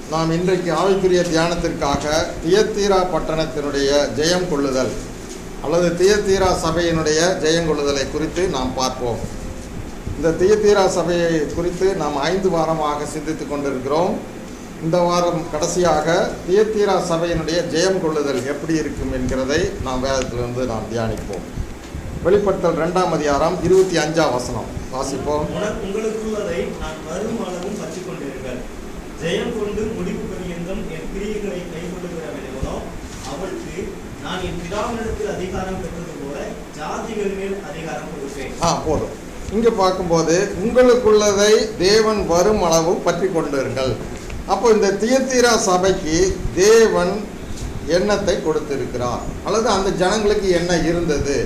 நாம் இன்றைக்கு ஆவிக்குரிய தியானத்திற்காக தியத்தீரா பட்டணத்தினுடைய ஜெயம் கொள்ளுதல் அல்லது தியத்தீரா சபையினுடைய ஜெயம் கொள்ளுதலை குறித்து நாம் பார்ப்போம் இந்த தியத்தீரா சபையை குறித்து நாம் ஐந்து வாரமாக சிந்தித்து கொண்டிருக்கிறோம் இந்த வாரம் கடைசியாக தியத்தீரா சபையினுடைய ஜெயம் கொள்ளுதல் எப்படி இருக்கும் என்கிறதை நாம் வேதத்திலிருந்து நாம் தியானிப்போம் வெளிப்படுத்தல் ரெண்டாம் அதிகாரம் இருபத்தி அஞ்சாம் வசனம் வாசிப்போம் உனக்கு உங்களுக்குள்ளதை நான் வரும் அளவும் பற்றிக் கொண்டிருங்கள் ஜெயம் கொண்டு முடிவு பரியந்தம் என் கிரியைகளை கைக்கொள்ளுகிறவனோ அவளுக்கு நான் என் பிதாவினிடத்தில் அதிகாரம் பெற்றது போல ஜாதிகள் மேல் அதிகாரம் கொடுப்பேன் ஆ போதும் இங்கே பார்க்கும்போது உங்களுக்குள்ளதை தேவன் வரும் அளவு பற்றி கொண்டிருங்கள் அப்போ இந்த தியத்தீரா சபைக்கு தேவன் எண்ணத்தை கொடுத்திருக்கிறார் அல்லது அந்த ஜனங்களுக்கு என்ன இருந்தது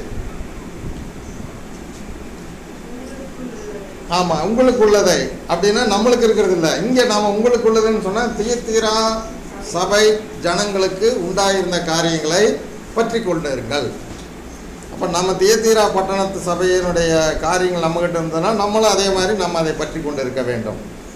ஆமாம் உங்களுக்குள்ளதை அப்படின்னா நம்மளுக்கு இருக்கிறது இல்லை இங்கே நாம் உங்களுக்குள்ளதுன்னு சொன்னால் தியத்தீரா சபை ஜனங்களுக்கு உண்டாயிருந்த காரியங்களை பற்றி கொண்டிருங்கள் அப்போ நம்ம தியத்தீரா பட்டணத்து சபையினுடைய காரியங்கள் நம்மகிட்ட இருந்ததுன்னா நம்மளும் அதே மாதிரி நம்ம அதை பற்றி கொண்டு இருக்க வேண்டும்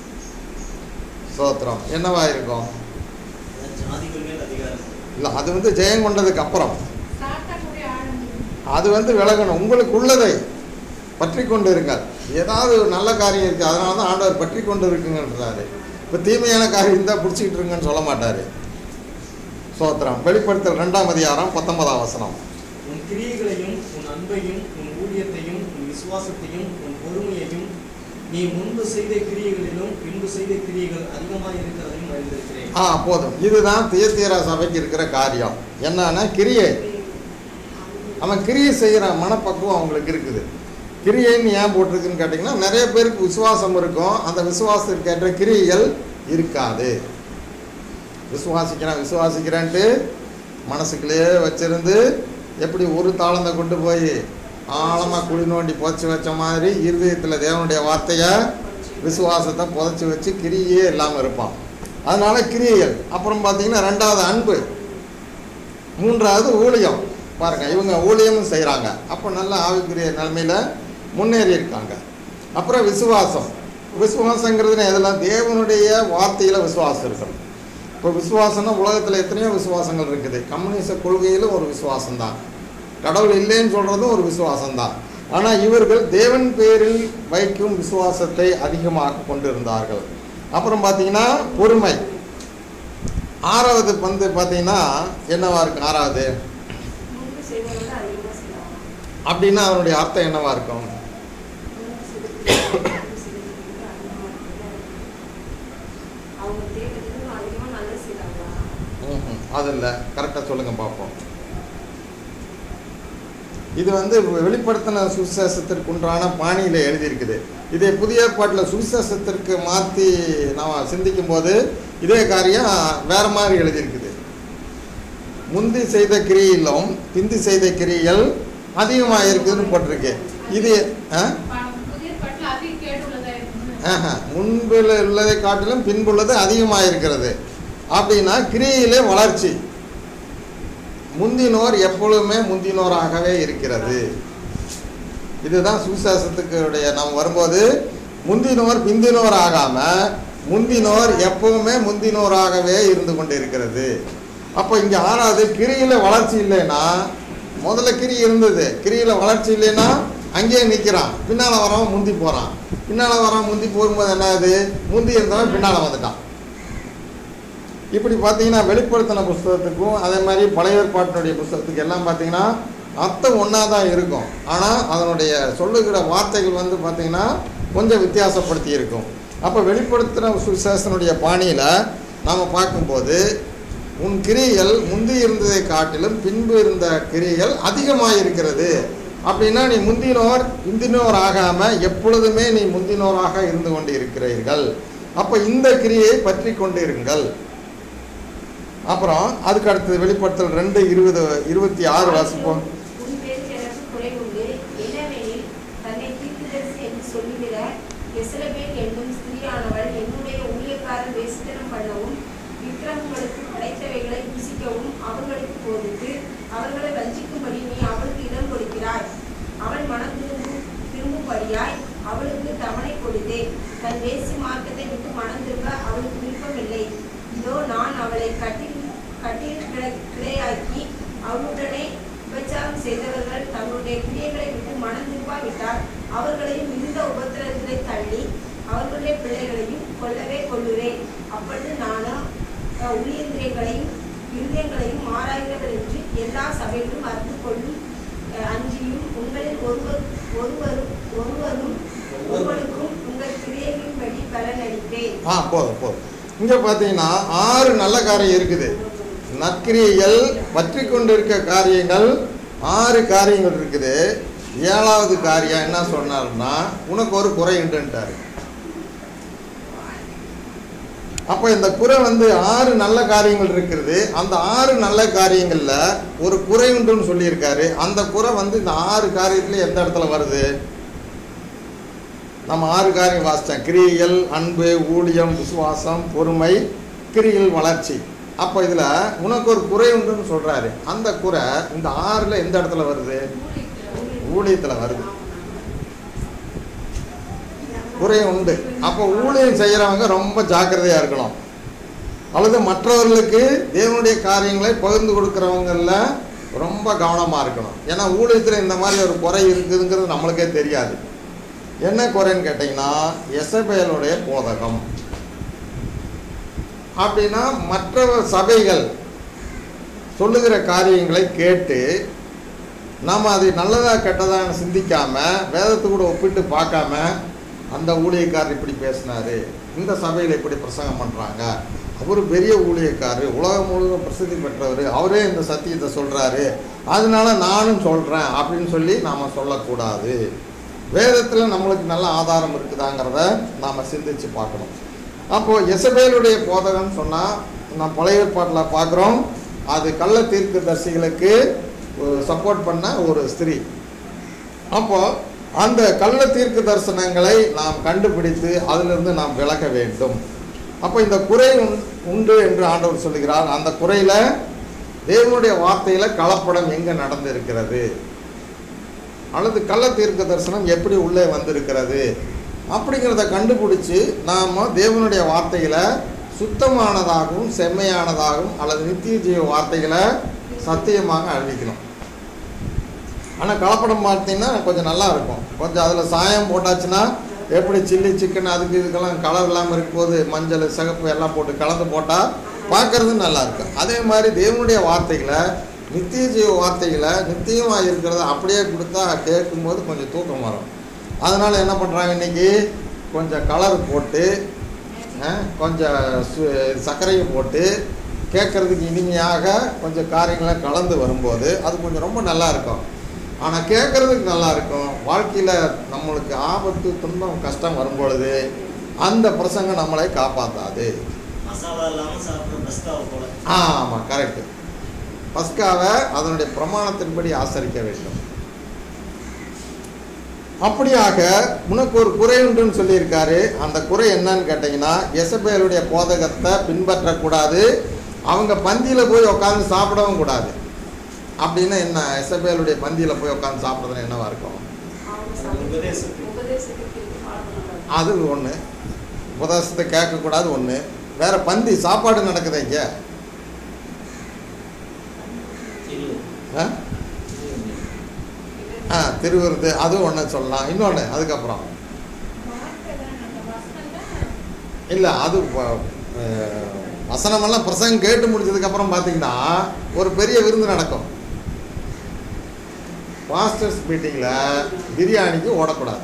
சோத்திரம் என்னவா இருக்கும் ஜாதிகள் மேல் அதிகாரம் இல்லை அது வந்து ஜெயம் கொண்டதுக்கு அப்புறம் சாத்தானுடைய ஆனந்தம் அது வந்து விலகணும் உங்களுக்கு உள்ளதை பற்றி கொண்டு இருங்கள் ஏதாவது ஒரு நல்ல காரியம் இருக்குது அதனால தான் ஆண்டவர் பற்றி கொண்டு இருக்குங்கன்றாரு இப்போ தீமையான காரியம் இருந்தால் பிடிச்சிக்கிட்டு இருங்கன்னு சொல்ல மாட்டார் சோத்திரம் வெளிப்படுத்தல் ரெண்டாம் அதிகாரம் பத்தொன்பதாம் வசனம் உன் கிரியைகளையும் உன் அன்பையும் உன் ஊழியத்தையும் உன் விசுவாசத்தையும் உன் பொறுமையையும் நீ முன்பு செய்த கிரியைகளிலும் பின்பு செய்த கிரியைகள் அதிகமாக இருக்கிறதையும் அறிந்திருக்கிறேன் ஆ போதும் இதுதான் தியத்தீரா சபைக்கு இருக்கிற காரியம் என்னன்னா கிரியை அவன் கிரியை செய்கிற மனப்பக்குவம் அவங்களுக்கு இருக்குது கிரியைன்னு ஏன் போட்டிருக்குன்னு கேட்டிங்கன்னா நிறைய பேருக்கு விசுவாசம் இருக்கும் அந்த விசுவாசத்திற்கு ஏற்ற கிரியைகள் இருக்காது விசுவாசிக்கிறான் விசுவாசிக்கிறேன்ட்டு மனசுக்குள்ளேயே வச்சிருந்து எப்படி ஒரு தாளந்தை கொண்டு போய் ஆழமாக குழி நோண்டி புதைச்சி வச்ச மாதிரி இருதயத்தில் தேவனுடைய வார்த்தையை விசுவாசத்தை புதைச்சி வச்சு கிரியே இல்லாமல் இருப்பான் அதனால கிரியைகள் அப்புறம் பார்த்தீங்கன்னா ரெண்டாவது அன்பு மூன்றாவது ஊழியம் பாருங்க இவங்க ஊழியமும் செய்கிறாங்க அப்போ நல்ல ஆவிக்குரிய நிலைமையில் முன்னேறி இருக்காங்க அப்புறம் விசுவாசம் விசுவாசங்கிறது எதெல்லாம் தேவனுடைய வார்த்தையில் விசுவாசம் இருக்கணும் இப்போ விசுவாசம்னா உலகத்தில் எத்தனையோ விசுவாசங்கள் இருக்குது கம்யூனிச கொள்கையிலும் ஒரு விசுவாசம் தான் கடவுள் இல்லைன்னு சொல்கிறதும் ஒரு விசுவாசம் தான் ஆனால் இவர்கள் தேவன் பேரில் வைக்கும் விசுவாசத்தை அதிகமாக கொண்டிருந்தார்கள் அப்புறம் பார்த்தீங்கன்னா பொறுமை ஆறாவது வந்து பார்த்தீங்கன்னா என்னவா இருக்கு ஆறாவது முன்பு செய்வதை விட அதிகமாக செய்வாங்க அப்படின்னா அதனுடைய அர்த்தம் என்னவா இருக்கும் முன்பு செய்ததை விட பின்பு செய்ததை விட அதிகமாக இருக்கிறது. அவங்க தேவைக்கு அதிகமாக நல்லது செய்கிறாங்களா ம்ஹும். அது இல்லை கரெக்டாக சொல்லுங்க பார்ப்போம் இது வந்து வெளிப்படுத்தின சுவிசேஷத்திற்கு உண்டான பாணியில் எழுதியிருக்குது இதே புதிய ஏற்பாட்டில் சுவிசேஷத்திற்கு மாற்றி நாம் சிந்திக்கும் போது இதே காரியம் வேற மாதிரி எழுதியிருக்குது முந்தி செய்த கிரியிலும் பிந்தி செய்த கிரிகள் அதிகமாக இருக்குதுன்னு போட்டிருக்கு இது ஆ புதிய பாட்டில் அதிக கேட்டுள்ளதா இருக்கு ஆஹா. முன்பில் உள்ளதை காட்டிலும் பின்புள்ளது அதிகமாக இருக்கிறது அப்படின்னா கிரியிலே வளர்ச்சி முந்தினோர் எப்பொழுதுமே முந்தினோராகவே இருக்கிறது இதுதான் சுவிசேஷத்துக்கு உடைய நாம் வரும்போது முந்தினோர் பிந்தினோர் ஆகாம முந்தினோர் எப்பவுமே முந்தினோராகவே இருந்து கொண்டு இருக்கிறது அப்போ இங்கே ஆறாவது கிரியில வளர்ச்சி இல்லைன்னா முதல்ல கிரி இருந்தது கிரியில வளர்ச்சி இல்லைன்னா அங்கேயே நிற்கிறான் பின்னால் வரவன் முந்தி போகிறான் பின்னால் வரவன் முந்தி போகும்போது என்ன ஆகுது முந்தி இருந்தவன் பின்னால் வந்துட்டான் இப்படி பார்த்தீங்கன்னா வெளிப்படுத்தின புஸ்தகத்துக்கும் அதே மாதிரி பழைய ஏற்பாட்டினுடைய புஸ்தகத்துக்கு எல்லாம் பார்த்தீங்கன்னா அர்த்தம் ஒன்றா தான் இருக்கும் ஆனால் அதனுடைய சொல்லுகிற வார்த்தைகள் வந்து பார்த்தீங்கன்னா கொஞ்சம் வித்தியாசப்படுத்தி இருக்கும் அப்போ வெளிப்படுத்தின சுவிசேஷனுடைய பாணியில் நாம் பார்க்கும்போது உன் கிரிகள் முந்தி இருந்ததை காட்டிலும் பின்பு இருந்த கிரிகள் அதிகமாக இருக்கிறது அப்படின்னா நீ முந்தினோர் பிந்தினோர் ஆகாமல் எப்பொழுதுமே நீ முந்தினோராக இருந்து கொண்டு இருக்கிறீர்கள் அப்போ இந்த கிரியை பற்றி கொண்டு இருங்கள் அப்புறம் அதுக்கு அடுத்தது வெளிப்படுத்தல் ரெண்டு இருபது இருபத்தி ஆறு வாசிப்போம் உன் பேரில் எனக்கு குறை உண்டு என்னவெனில் தன்னை தீர்க்கதரிசி என்று சொல்லுகிற எசலபேல் என்னும் ஸ்திரீயானவள் என்னுடைய ஊழியக்காரர் வேசித்தனம் பண்ணவும் விக்கிரகங்களுக்கு படைத்தவைகளை புசிக்கவும் அவர்களுக்கு போதித்து அவர்களை வஞ்சிக்கும்படி நீ அவளுக்கு இடம் கொடுக்கிறாய் அவள் மனம் திரும்பும் திரும்பும்படியாய் அவளுக்கு தவணை கொடுத்தேன் தன் வேசி மார்க்கத்தை விட்டு மனம் திரும்ப அவளுக்கு விருப்பமில்லை இதோ நான் அவளை கட்டில் கட்டில் கிட- கிடையாக்கி அவளுடனே விபச்சாரம் செய்தவர்கள் தங்களுடைய கிரியைகளை விட்டு மனம் திரும்பாவிட்டால் அவர்களையும் மிகுந்த உபத்திரங்களை தள்ளி அவர்களுடைய பிள்ளைகளையும் கொல்லவே கொள்ளுவேன் அப்பொழுது நானும் அஹ், உள்ளிந்திரியங்களையும் இருதயங்களையும் ஆராய்கிறவர் என்று எல்லா சபைகளும் அறிந்து கொள்ளும் அஹ், அன்றியும் உங்களில் ஒருவர் ஒருவரும் ஒருவரும் ஒருவனுக்கும் உங்கள் கிரியைகளின்படி பலனளிப்பேன் ஆ போதும் போதும் இங்கே பார்த்தீங்கன்னா ஆறு நல்ல காரியம் இருக்குது நற்கிரியைகள் பற்றி கொண்டிருக்க காரியங்கள் ஆறு காரியங்கள் இருக்குது ஏழாவது காரியம் என்ன சொன்னார்னா உனக்கு ஒரு குறை உண்டுன்ட்டாரு அப்போ இந்த குறை வந்து ஆறு நல்ல காரியங்கள் இருக்கிறது அந்த ஆறு நல்ல காரியங்களில் ஒரு குறை உண்டுன்னு சொல்லியிருக்காரு அந்த குறை வந்து இந்த ஆறு காரியத்துல எந்த இடத்துல வருது நம்ம ஆறு காரியம் வாசித்தோம் கிரியைகள் அன்பு ஊழியம் விசுவாசம் பொறுமை கிரியல் வளர்ச்சி அப்போ இதில் உனக்கு ஒரு குறை உண்டுன்னு சொல்கிறாரு அந்த குறை இந்த ஆறில் எந்த இடத்துல வருது ஊழியத்தில் வருது குறை உண்டு அப்போ ஊழியம் செய்கிறவங்க ரொம்ப ஜாக்கிரதையாக இருக்கணும் அல்லது மற்றவர்களுக்கு தேவனுடைய காரியங்களை பகிர்ந்து கொடுக்குறவங்கள ரொம்ப கவனமாக இருக்கணும் ஏன்னா ஊழியத்தில் இந்த மாதிரி ஒரு குறை இருக்குதுங்கிறது நம்மளுக்கே தெரியாது என்ன குறைன்னு கேட்டிங்கன்னா எசபேலுடைய போதகம் அப்படின்னா மற்ற சபைகள் சொல்லுகிற காரியங்களை கேட்டு நாம் அது நல்லதா கெட்டதான்னு சிந்திக்காம வேதத்து கூட ஒப்பிட்டு பார்க்காம அந்த ஊழியக்காரர் இப்படி பேசினாரு இந்த சபையில் இப்படி பிரசங்கம் பண்ணுறாங்க அவர் பெரிய ஊழியக்காரர் உலகம் முழுவதும் பிரசித்தி பெற்றவர் அவரே இந்த சத்தியத்தை சொல்கிறாரு அதனால நானும் சொல்கிறேன் அப்படின்னு சொல்லி நாம் சொல்லக்கூடாது வேதத்தில் நம்மளுக்கு நல்ல ஆதாரம் இருக்குதாங்கிறத நாம் சிந்திச்சு பார்க்கணும் அப்போது எசபேலுடைய போதகம்னு சொன்னால் நான் பழைய ஏற்பாட்டில் பார்க்குறோம் அது கள்ள தீர்க்கதரிசிகளுக்கு சப்போர்ட் பண்ண ஒரு ஸ்திரீ அப்போ அந்த கள்ள தீர்க்க தரிசனங்களை நாம் கண்டுபிடித்து அதிலிருந்து நாம் விலக வேண்டும் அப்போ இந்த குறை உண்- உண்டு என்று ஆண்டவர் சொல்லுகிறார் அந்த குறையில தேவனுடைய வார்த்தையில கலப்படம் எங்க நடந்திருக்கிறது அல்லது கள்ள தீர்க்க தரிசனம் எப்படி உள்ளே வந்திருக்கிறது அப்படிங்கிறத கண்டுபிடிச்சு நாம் தேவனுடைய வார்த்தைகளை சுத்தமானதாகவும் செம்மையானதாகவும் அல்லது நித்திய ஜீவ வார்த்தைகளை சத்தியமாக அறிவிக்கணும் ஆனால் கலப்படம் பார்த்தீங்கன்னா கொஞ்சம் நல்லா இருக்கும் கொஞ்சம் அதில் சாயம் போட்டாச்சுன்னா எப்படி சில்லி சிக்கன் அதுக்கு இதுக்கெல்லாம் கலர் இல்லாமல் இருக்கும்போது மஞ்சள் சிகப்பு எல்லாம் போட்டு கலந்து போட்டால் பார்க்கறது நல்லா இருக்கும் அதே மாதிரி தேவனுடைய வார்த்தைகளை நித்திய ஜீவ வார்த்தைகளை நித்தியமாக இருக்கிறத அப்படியே கொடுத்தா கேட்கும்போது கொஞ்சம் தூக்கம் வரும் அதனால் என்ன பண்ணுறாங்க இன்னைக்கு கொஞ்சம் கலர் போட்டு அஹ், கொஞ்சம் சு- சர்க்கரையும் போட்டு கேட்குறதுக்கு இனிமையாக கொஞ்சம் காரியங்களை கலந்து வரும்போது அது கொஞ்சம் ரொம்ப நல்லா இருக்கும் ஆனால் கேட்குறதுக்கு நல்லா இருக்கும் வாழ்க்கையில் நம்மளுக்கு ஆபத்து துன்பம் கஷ்டம் வரும்பொழுது அந்த பிரசங்கம் நம்மளை காப்பாற்றாது மசாலா இல்லாம சாப்பிடுற பஸ்காவை போல ஆமாம் கரெக்டு பஸ்காவை அதனுடைய பிரமாணத்தின்படி ஆசரிக்க வேண்டும் அப்படியாக உனக்கு ஒரு குறை உண்டுன்னு சொல்லியிருக்காரு அந்த குறை என்னன்னு கேட்டிங்கன்னா எசபேலுடைய போதகத்தை பின்பற்றக்கூடாது அவங்க பந்தியில் போய் உட்காந்து சாப்பிடவும் கூடாது அப்படின்னா என்ன எசபேலுடைய பந்தியில் போய் உட்காந்து சாப்பிட்றதுன்னு என்னவா இருக்கும் அவங்க அது சபை- உபதேசத்துக்கு. உபதேசத்துக்கு பாடுறாங்க அது ஒன்று உபதேசத்தை கேட்கக்கூடாது ஒன்று வேற பந்தி சாப்பாடு நடக்குது இங்கே ஆ ஆ திருவிருது அதுவும் ஒன்று சொல்லலாம் இன்னொன்று அதுக்கப்புறம் இல்லை அது வ- அஹ், வசனமெல்லாம் பிரசங்கம் கேட்டு முடிச்சதுக்கப்புறம் பார்த்தீங்கன்னா ஒரு பெரிய விருந்து நடக்கும் பாஸ்டர்ஸ் மீட்டிங்கில் பிரியாணிக்கு ஓடக்கூடாது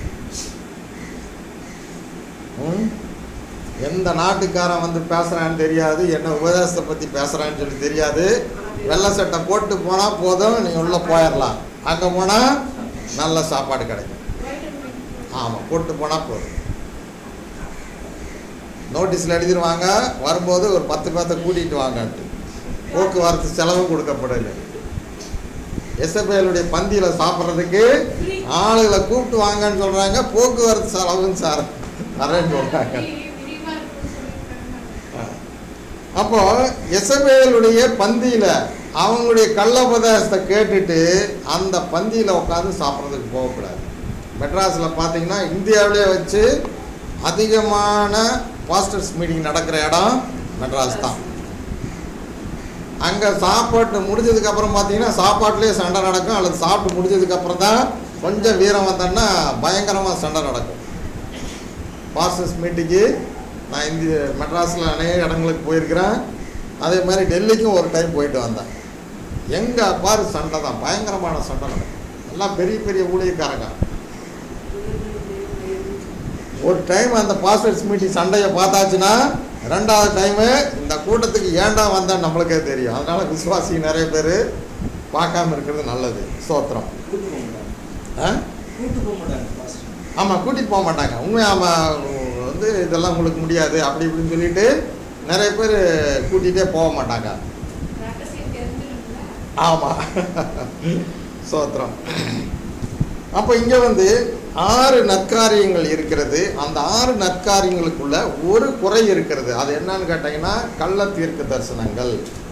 ம்? எந்த நாட்டுக்காரன் வந்து பேசுகிறான்னு தெரியாது என்ன உபதேசத்தை பற்றி பேசுகிறான்னு சொல்லி தெரியாது வெள்ளை சட்டை போட்டு போனால் போதும் நீ உள்ளே போயிடலாம் அங்கே போனால் நல்ல சாப்பாடு கிடைக்கும் ஆமாம் போட்டு போனால் போதும் நோட்டீஸில் எழுதிருவாங்க வரும்போது ஒரு பத்து பேர்த்த கூட்டிகிட்டு வாங்கன்ட்டு போக்குவரத்து செலவு கொடுக்கப்படலை எஸ்எபிஎலுடைய பந்தியில் சாப்பிட்றதுக்கு ஆளுகளை கூப்பிட்டு வாங்கன்னு சொல்கிறாங்க போக்குவரத்து செலவுன்னு சார் தரேன்னு சொல்கிறாங்க அப்போ எசபேலுடைய பந்தியில் அவங்களுடைய கள்ளபதாசத்தை கேட்டுட்டு அந்த பந்தியில் உட்காந்து சாப்பிட்றதுக்கு போகக்கூடாது மெட்ராஸில் பார்த்தீங்கன்னா இந்தியாவிலே வச்சு அதிகமான பாஸ்டர்ஸ் மீட்டிங் நடக்கிற இடம் மெட்ராஸ் தான் அங்கே சாப்பாட்டு முடிஞ்சதுக்கு அப்புறம் பார்த்தீங்கன்னா சாப்பாட்டுலேயே சண்டை நடக்கும் அல்லது சாப்பிட்டு முடிஞ்சதுக்கு அப்புறம் தான் கொஞ்சம் வீரம் வந்தோன்னா பயங்கரமாக சண்டை நடக்கும் பாஸ்டர்ஸ் மீட்டிங்கு நான் இந்த மெட்ராஸில் அநேக இடங்களுக்கு போயிருக்கிறேன் அதே மாதிரி டெல்லிக்கும் ஒரு டைம் போயிட்டு வந்தேன் எங்கே பாரு சண்டை தான் பயங்கரமான சண்டை நடக்கும் எல்லாம் பெரிய பெரிய ஊழியக்காரங்க ஒரு டைம் அந்த பாஸ்டர்ஸ் மீட்டிங் சண்டையை பார்த்தாச்சுன்னா ரெண்டாவது டைமு இந்த கூட்டத்துக்கு ஏன்டா வந்தேன் நம்மளுக்கே தெரியும் அதனால விசுவாசி நிறைய பேர் பார்க்காம இருக்கிறது நல்லது ஸ்தோத்திரம் கூட்டு போக மாட்டாங்க ஆ கூட்டு போக மாட்டாங்க பாஸ்டர் ஆமாம் கூட்டிகிட்டு போக மாட்டாங்க உண்மையாக வந்து இதெல்லாம் உங்களுக்கு முடியாது அப்படி இப்படின்னு சொல்லிட்டு நிறைய பேர் கூட்டிகிட்டே போக மாட்டாங்க ரகசியம் தெரிஞ்சிருக்குல்ல ஆமாம் சோத்திரம் அப்போ இங்கே வந்து ஆறு நற்காரியங்கள் இருக்கிறது அந்த ஆறு நற்காரியங்களுக்குள்ள ஒரு குறை இருக்கிறது அது என்னன்னு கேட்டிங்கன்னா கள்ள தீர்க்க தரிசனங்கள்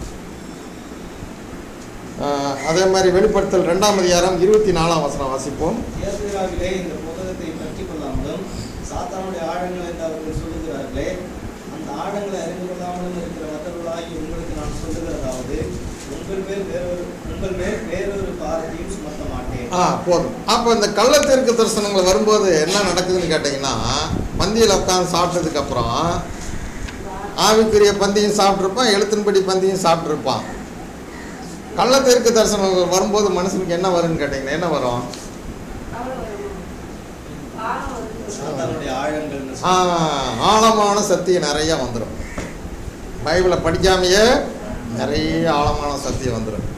ஆஹ், அதே மாதிரி வெளிப்படுத்தல் ரெண்டாம் அதிகாரம் இருபத்தி நாலாம் வசனம் வாசிப்போம் இயற்கையாகவே இந்த புத்தகத்தை பற்றிக் கொள்ளாமலும் சாத்தானுடைய ஆழங்கள் என்று அவர்கள் சொல்லுகிறார்களே அந்த ஆழங்களை அறிந்து கொள்ளாமலும் இருக்கிற மற்றவர்களாகி உங்களுக்கு நான் சொல்லுகிறதாவது உங்கள் மேல் வேறொரு உங்கள் மேல் வேறொரு பாரதியும் சுமத்த மாட்டேன் ஆ போதும் அப்போ இந்த கள்ள தீர்க்க தரிசனங்கள் வரும்போது என்ன நடக்குதுன்னு கேட்டிங்கன்னா பந்தியில் உட்காந்து சாப்பிட்டதுக்கு அப்புறம் ஆவிக்குரிய பந்தியும் சாப்பிட்ருப்பான் எழுத்தின்படி பந்தியும் சாப்பிட்ருப்பான் கள்ள தீர்க்க தரிசனங்கள் வரும்போது மனுஷனுக்கு என்ன வரும்னு கேட்டிங்கன்னா என்ன வரும் கவலை வருமா பாரம் வருது சாத்தானுடைய ஆழங்கள்னு ஆ, சொல்லி ஆழமான சத்தியம் நிறைய வந்துடும் பைபிளை படிக்காமையே நிறைய ஆழமான சத்தியம் வந்துடும்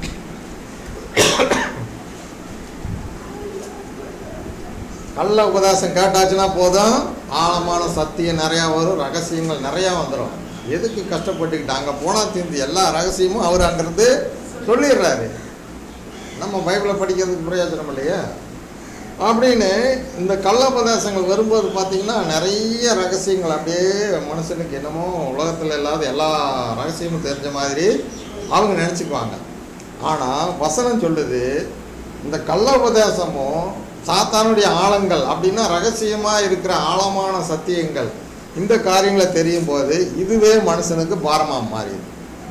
கள்ள உபதேசம் கேட்டாச்சுன்னா போதும் ஆழமான சத்தியம் நிறையா வரும் ரகசியங்கள் நிறையா வந்துடும் எதுக்கு கஷ்டப்பட்டுக்கிட்டு அங்கே போனால் தீர்ந்து எல்லா ரகசியமும் அவர் அங்கிருந்து சொல்லிடுறாரு நம்ம பைபிளை படிக்கிறதுக்கு பிரயோஜனம் இல்லையா அப்படின்னு இந்த கள்ள உபதேசங்கள் வரும்போது பார்த்தீங்கன்னா நிறைய ரகசியங்கள் அப்படியே மனுஷனுக்கு என்னமோ உலகத்தில் இல்லாத எல்லா ரகசியமும் தெரிஞ்ச மாதிரி அவங்க நினச்சிக்குவாங்க ஆனால் வசனம் சொல்லுது இந்த கள்ள உபதேசமும் சாத்தானுடைய ஆழங்கள் அப்படின்னா ரகசியமாக இருக்கிற ஆழமான சத்தியங்கள் இந்த காரியங்களை தெரியும் போது இதுவே மனுஷனுக்கு பாரமாக மாறிடுது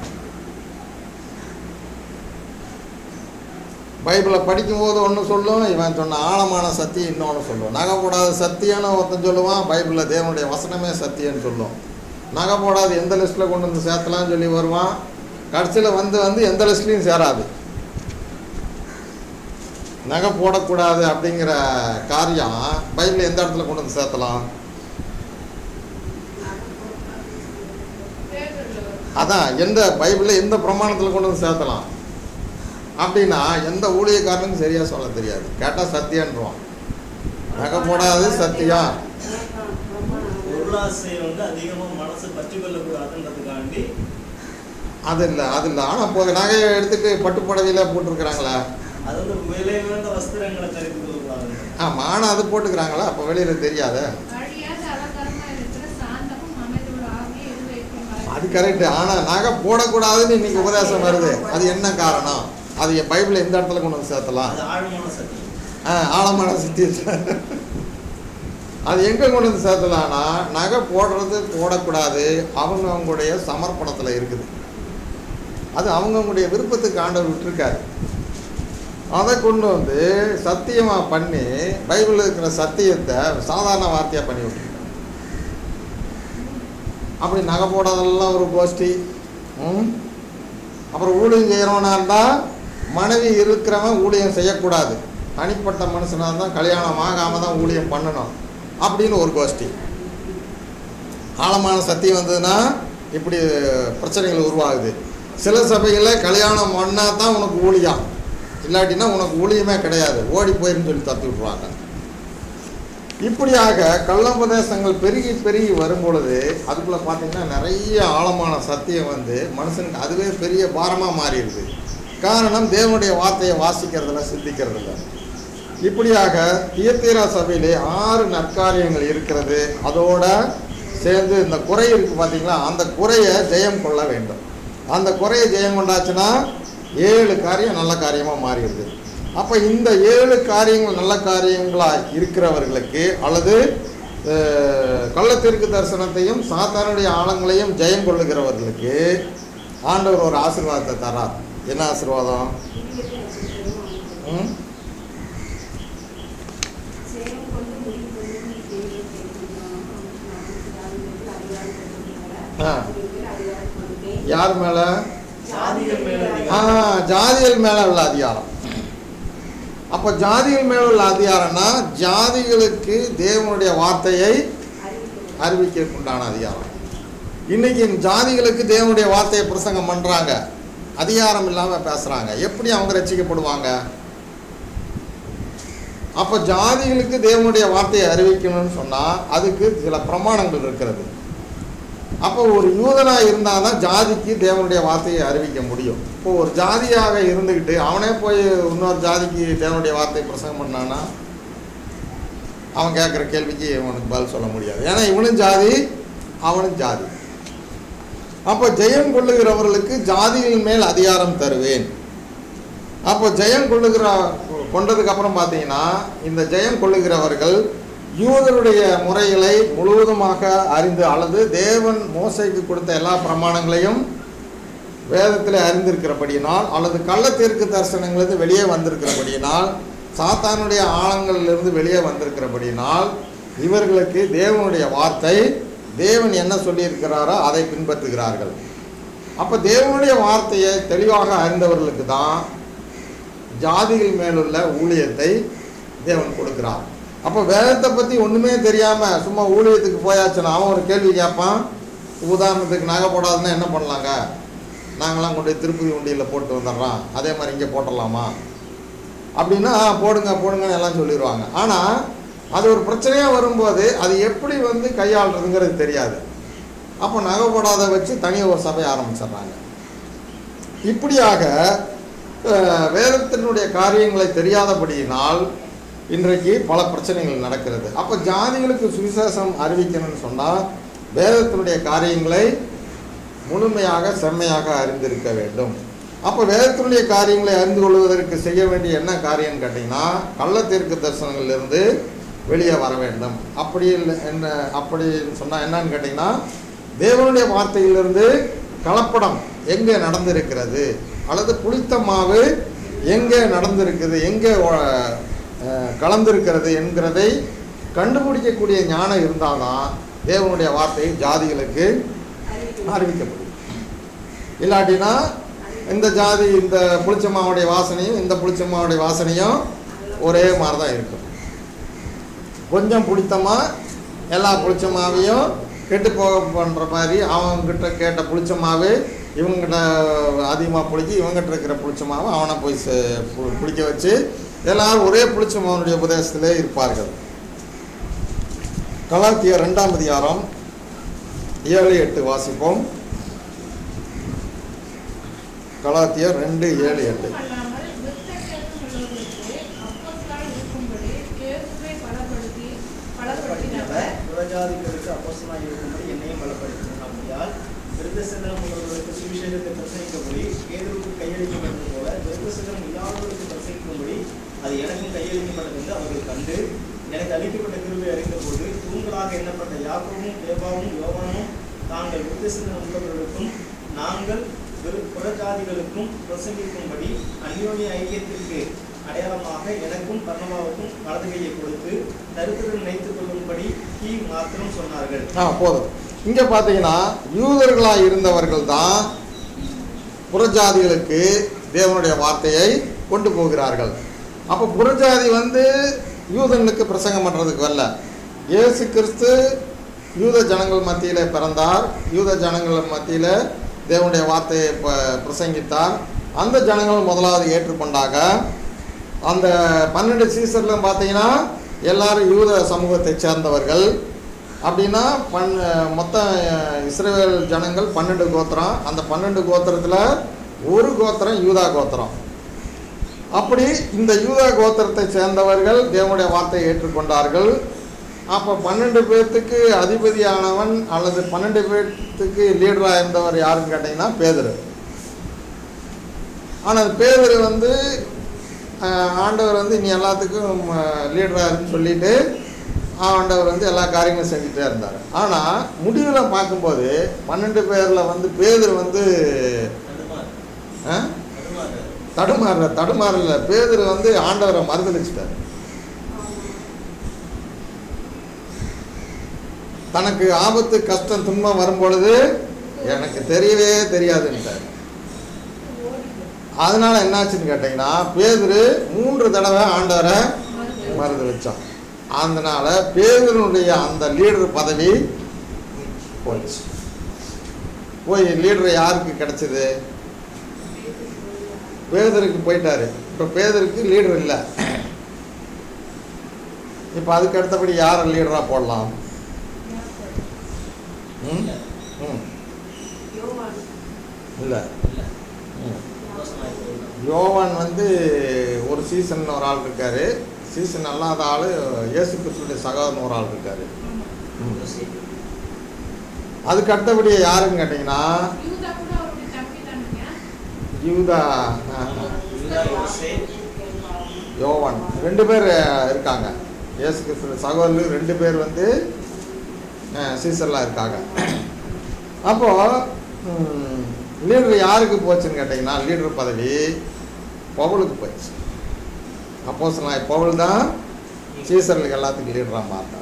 பைபிளை படிக்கும்போது ஒன்று சொல்லும் இவன் சொன்ன ஆழமான சத்தியம் இன்னொன்று சொல்லும் நகை போடாத சத்தியம்னு ஒருத்தன் சொல்லுவான் பைபிளில் தேவனுடைய வசனமே சத்தியம்னு சொல்லும் நகை போடாத எந்த லிஸ்ட்டில் கொண்டு வந்து சேர்த்தலாம்னு சொல்லி வருவான் கடைசியில் வந்து வந்து எந்த லிஸ்ட்லேயும் சேராது நகை போடக்கூடாது அப்படிங்கிற காரியம் பைபிள் எந்த இடத்துல கொண்டு வந்து சேர்த்தலாம் பேப்பர்ல வரும் அதான் எந்த பைபிளில் எந்த பிரமாணத்தில் கொண்டு வந்து சேர்த்தலாம் அப்படின்னா எந்த ஊழியக்காரனுக்கும் சரியாக சொல்ல தெரியாது கேட்டால் சத்தியன்றான் நகை போடாது சத்தியம் பொருளாசை வந்து அதிகமா மனசு பற்றி கொள்ளக்கூடாதுன்றதுக்காண்டி அது இல்லை அது இல்லை ஆனால் இப்போ நகையை எடுத்துட்டு பட்டு புடவையில் போட்டிருக்கிறாங்களா அது வந்து விலை உயர்ந்த வஸ்திரங்களை தரித்து கொள்ளக்கூடாது ஆமாம் ஆனால் அது போட்டுக்கிறாங்களா அப்போ வெளியில் தெரியாத அழியாத அலங்காரமா இருக்கிற சாந்தமும் அமைதியோட ஆவியை எது வைக்கும் அது கரெக்டு ஆனால் நகை போடக்கூடாதுன்னு இன்னைக்கு உபதேசம் வருது அது என்ன காரணம் அது என் பைபிளை எந்த இடத்துல கொண்டு வந்து சேர்த்தலாம் அது ஆழமான சத்தியம் ஆ ஆழமான சித்தியத்தை அது எங்கே கொண்டு வந்து சேர்த்தலாம்னா நகை போடுறது போடக்கூடாது அவங்க அவங்களுடைய சமர்ப்பணத்தில் இருக்குது அது அவங்கவுங்களுடைய விருப்பத்துக்கு ஆண்டவர் விட்டுருக்காரு அதை கொண்டு வந்து சத்தியமாக பண்ணி பைபிளில் இருக்கிற சத்தியத்தை சாதாரண வார்த்தையாக பண்ணி விட்டுருக்காரு அப்படி நகை போடாதெல்லாம் ஒரு கோஷ்டி ம் அப்புறம் ஊழியம் செய்கிறவனா இருந்தால் மனைவி இருக்கிறவன் ஊழியம் செய்யக்கூடாது தனிப்பட்ட மனுஷனாக இருந்தால் கல்யாணம் ஆகாமல் தான் ஊழியம் பண்ணணும் அப்படின்னு ஒரு கோஷ்டி ஆழமான சத்தியம் வந்ததுன்னா இப்படி பிரச்சனைகள் உருவாகுது சில சபைகளில் கல்யாணம் பண்ணால் தான் உனக்கு ஊழியம் இல்லாட்டினா உனக்கு ஊழியமே கிடையாது ஓடி போயிருன்னு சொல்லி தத்து விட்ருவாங்க இப்படியாக கள்ளம்பதேசங்கள் பெருகி பெருகி வரும் பொழுது அதுக்குள்ளே பார்த்தீங்கன்னா நிறைய ஆழமான சத்தியம் வந்து மனுஷனுக்கு அதுவே பெரிய பாரமாக மாறிடுது காரணம் தேவனுடைய வார்த்தையை வாசிக்கிறதுல சிந்திக்கிறதில்ல இப்படியாக தியத்தீரா சபையிலே ஆறு நற்காரியங்கள் இருக்கிறது அதோட சேர்ந்து இந்த குறை இருக்குது பார்த்தீங்களா அந்த குறையை ஜெயம் கொள்ள வேண்டும் அந்த குறையை ஜெயம் கொண்டாச்சுன்னா ஏழு காரியம் நல்ல காரியமாக மாறிடுது அப்போ இந்த ஏழு காரியங்கள் நல்ல காரியங்களாக இருக்கிறவர்களுக்கு அல்லது அஹ், கள்ளத்தீர்க்கு தரிசனத்தையும் சாத்தானுடைய ஆழங்களையும் ஜெயம் கொள்ளுகிறவர்களுக்கு ஆண்டவர் ஒரு ஆசீர்வாதத்தை தரார் என்ன ஆசீர்வாதம் முடிவுக்கு நட்சத்திரமும் அமைந்தது. ம்? சேலம் கொண்டு முடிவு கொண்டு நீ தேடிய தேடினாலும் அவனுக்கு நானூற்றி அறுபது அதிகாரம் கொடுத்திருக்கிறார். ஆ. அவனுக்கு அதிகாரம் கொடுத்தேன். யார் மேலே ஜாதிகள் மேல ஆ ஜாதிகள் மேலே உள்ள அதிகாரம் அப்போ ஜாதிகள் மேலே உள்ள அதிகாரம்னா ஜாதிகளுக்கு தேவனுடைய வார்த்தையை அறிவிக்கிறது. அறிவிக்கிறதுக்கு உண்டான அதிகாரம் இன்னைக்கு ஜாதிகளுக்கு தேவனுடைய வார்த்தையை பிரசங்கம் பண்ணுறாங்க அதிகாரம் இல்லாமல் பேசுகிறாங்க எப்படி அவங்க ரட்சிக்கப்படுவாங்க அப்போ ஜாதிகளுக்கு தேவனுடைய வார்த்தையை அறிவிக்கணும்னு சொன்னால் அதுக்கு சில பிரமாணங்கள் இருக்கிறது அப்போ ஒரு யூதனாக இருந்தால் தான் ஜாதிக்கு தேவனுடைய வார்த்தையை அறிவிக்க முடியும் இப்போ ஒரு ஜாதியாக இருந்துக்கிட்டு அவனே போய் இன்னொரு ஜாதிக்கு தேவனுடைய வார்த்தையை பிரசங்கம் பண்ணானா அவன் கேட்குற கேள்விக்கு இவனுக்கு பதில் சொல்ல முடியாது ஏன்னா இவனும் ஜாதி அவனும் ஜாதி அப்போ ஜெயம் கொள்ளுகிறவர்களுக்கு ஜாதியின் மேல் அதிகாரம் தருவேன் அப்போ ஜெயம் கொள்ளுகிற கொண்டதுக்கு அப்புறம் பார்த்தீங்கன்னா இந்த ஜெயம் கொள்ளுகிறவர்கள் யூதருடைய முறைகளை முழுவதுமாக அறிந்து அல்லது தேவன் மோசைக்கு கொடுத்த எல்லா பிரமாணங்களையும் வேதத்தில் அறிந்திருக்கிறபடியினால் அல்லது கள்ளத்தீர்க்கு தரிசனங்களிலிருந்து வெளியே வந்திருக்கிறபடியினால் சாத்தானுடைய ஆழங்களிலிருந்து வெளியே வந்திருக்கிறபடியினால் இவர்களுக்கு தேவனுடைய வார்த்தை தேவன் என்ன சொல்லியிருக்கிறாரோ அதை பின்பற்றுகிறார்கள் அப்போ தேவனுடைய வார்த்தையை தெளிவாக அறிந்தவர்களுக்கு தான் ஜாதிகள் மேலுள்ள ஊழியத்தை தேவன் கொடுக்கிறார் அப்போ வேதத்தை பற்றி ஒன்றுமே தெரியாமல் சும்மா ஊழியத்துக்கு போயாச்சுன்னா அவன் ஒரு கேள்வி கேட்பான் உதாரணத்துக்கு நகை போடாதுன்னா என்ன பண்ணலாங்க நாங்களாம் கொண்டு போய் திருப்பதி உண்டியில் போட்டு வந்துடுறோம் அதே மாதிரி இங்கே போட்டுடலாமா அப்படின்னா "ஆ, போடுங்க போடுங்கன்னு எல்லாம் சொல்லிடுவாங்க ஆனால் அது ஒரு பிரச்சனையாக வரும்போது அது எப்படி வந்து கையாளுறதுங்கிறது தெரியாது அப்போ நகை போடாத வச்சு தனியாக ஒரு சபை ஆரம்பிச்சிடுறாங்க இப்படியாக அஹ், வேதத்தினுடைய காரியங்களை தெரியாதபடியினால் இன்றைக்கு பல பிரச்சனைகள் நடக்கிறது அப்போ ஜாதிகளுக்கு சுவிசேஷம் அறிவிக்கணும்னு சொன்னால் வேதத்தினுடைய காரியங்களை முழுமையாக செம்மையாக அறிந்திருக்க வேண்டும் அப்போ வேதத்தினுடைய காரியங்களை அறிந்து கொள்வதற்கு செய்ய வேண்டிய என்ன காரியம்னு கேட்டிங்கன்னா கள்ளத்தீர்க்கு தரிசனங்களிலிருந்து வெளியே வர வேண்டும் அப்படி இல்லை என்ன அப்படின்னு சொன்னால் என்னன்னு கேட்டிங்கன்னா தேவனுடைய வார்த்தையிலிருந்து கலப்படம் எங்கே நடந்திருக்கிறது அல்லது புளித்த மாவு எங்கே நடந்திருக்குது எங்கே ஒ- அஹ், கலந்திருக்கிறது என்கிறதை கண்டுபிடிக்கக்கூடிய ஞானம் இருந்தால்தான் தேவனுடைய வார்த்தை ஜாதிகளுக்கு அறிவிக்கிறது. அறிவிக்கப்படும் இல்லாட்டினா இந்த ஜாதி இந்த புளிச்சம்மாவுடைய வாசனையும் இந்த புளிச்சம்மாவுடைய வாசனையும் ஒரே மாதிரி தான் இருக்கும் கொஞ்சம் பிடித்தமா எல்லா புளிச்சமாவையும் கெட்டு போக பண்ணுற மாதிரி அவங்ககிட்ட கேட்ட புளிச்சமாவு இவங்ககிட்ட அதிகமாக பிடிக்கி இவங்ககிட்ட இருக்கிற புளிச்சமாவை அவனை போய் சே- பு- பிடிக்க வச்சு எல்லாரும் ஒரே புளிச்சமாவனுடைய உபதேசத்திலே இருப்பார்கள் கலாத்திய ரெண்டாம் அதிகாரம் ஏழு எட்டு வாசிப்போம் கலாத்தியர் ரெண்டு ஏழு எட்டு மட்டுமல்லாமல் விருத்தசேதனம் உள்ளவர்களுக்கு அப்போஸ்தலராய் இருக்கும்படி இயேசுவை பலப்படுத்தி பலப்படுத்தினவர் புறஜாதிகளுக்கு அப்போஸ்தலனாய் இருக்கும்படி என்னையும் பலப்படுத்தினார் விருத்தசேதனம் உள்ளவர்களுக்கு சுவிசேஷத்தை பிரசங்கிக்கும்படி பேதுருக்கு கையளிக்கப்பட்டது போல விருத்தசேதனம் இல்லாதவர்களுக்கு பிரசங்கிக்கும்படி அது எனக்கும் கையளிக்கப்பட்டது என்று அவர்கள் கண்டு எனக்கு அளிக்கப்பட்ட கிருபை அறிந்தபோது தூண்களாக எண்ணப்பட்ட யாக்கோவும் தேவாவும் யோவானும் தாங்கள் விருத்தசேதனம் உள்ளவர்களுக்கும் நாங்கள் விரு- புறஜாதிகளுக்கும் பிரசங்கிக்கும்படி அந்யோன்ய ஐக்கியத்திற்கு அடையாளமாக எனக்கும் பர்ணபாவுக்கும் வலது கையை கொடுத்து தரித்திரம் நினைத்துக் கொள்ளும்படி கீ மாத்திரம் சொன்னார்கள் ஆ போதும் இங்கே பார்த்தீங்கன்னா யூதர்களாக இருந்தவர்கள் தான் புறஜாதிகளுக்கு தேவனுடைய வார்த்தையை கொண்டு போகிறார்கள் அப்போ புறஜாதி வந்து யூதனுக்கு பிரசங்கம் பண்ணுறதுக்கு வரல இயேசு கிறிஸ்து யூத ஜனங்கள் மத்தியில் பிறந்தார் யூத ஜனங்கள் மத்தியில் தேவனுடைய வார்த்தையை ப- பிரசங்கித்தார் அந்த ஜனங்கள் முதலாவது ஏற்றுக்கொண்டாங்க அந்த பன்னெண்டு சீசரில் பார்த்தீங்கன்னா எல்லாரும் யூத சமூகத்தை சேர்ந்தவர்கள் அப்படின்னா பன் மொத்தம் இஸ்ரேல் ஜனங்கள் பன்னெண்டு கோத்திரம் அந்த பன்னெண்டு கோத்திரத்தில் ஒரு கோத்திரம் யூதா கோத்திரம் அப்படி இந்த யூதா கோத்திரத்தை சேர்ந்தவர்கள் தேவனுடைய வார்த்தையை ஏற்றுக்கொண்டார்கள் அப்போ பன்னெண்டு பேர்த்துக்கு அதிபதியானவன் அல்லது பன்னெண்டு பேர்த்துக்கு லீடராக இருந்தவர் யாருன்னு கேட்டிங்கன்னா பேதுரு ஆனால் பேதுரு வந்து ஆஹ், ஆண்டவர் வந்து நீ எல்லாத்துக்கும் லீடராக இருக்குன்னு சொல்லிட்டு ஆண்டவர் வந்து எல்லா காரியங்களும் செஞ்சுட்டே இருந்தார் ஆனால் முடிவில் பார்க்கும்போது பன்னெண்டு பேரில் வந்து பேதர் வந்து தடுமாறு ஆ? தடுமாறு தடுமாறல தடுமாறல பேதர் வந்து ஆண்டவரை மறுதளிச்சிட்டார் தனக்கு ஆபத்து கஷ்டம் துன்பம் வரும்பொழுது எனக்கு தெரியவே தெரியாதுன்ட்டார் அதனால என்னாச்சுன்னு கேட்டிங்கன்னா பேதுரு மூன்று தடவை ஆண்டவரை மருந்து வச்சான் அதனால பேதருடைய அந்த லீடர் பதவி போச்சு போய் லீடர் யாருக்கு கிடைச்சது பேதருக்கு போயிட்டாரு இப்போ பேதருக்கு லீடர் இல்லை இப்போ அதுக்கு அடுத்தபடி யாரை லீடராக போடலாம் ம் ம் யோவான் இல்லை இல்லை ம் மோசமாகி போயிடும் யோவான் வந்து ஒரு சீசன் ஒரு ஆள் இருக்காரு சீசன் அல்லாத ஆள் இயேசு கிறிஸ்துடைய சகோதரன் ஒரு ஆள் இருக்காரு ம். யோசேப்பு. அதுக்கு அடுத்தபடி யாருன்னு கேட்டிங்கன்னா யூதா கூட அவருடைய தம்பி தானுங்க யூதா ஆமா. ஆ, யூதா யோசேப் யோவான் ரெண்டு பேர் இருக்காங்க இயேசு கிறிஸ்துடைய சகோதரர் ரெண்டு பேர் வந்து சீசர்லாம் இருக்காங்க அப்போது லீடர் யாருக்கு போச்சுன்னு கேட்டிங்கன்னா லீடர் பதவி பவுலுக்கு போச்சு அப்போ சொன்னால் பவுல் தான் சீசர்களுக்கு எல்லாத்துக்கும் லீடராக மாறினார்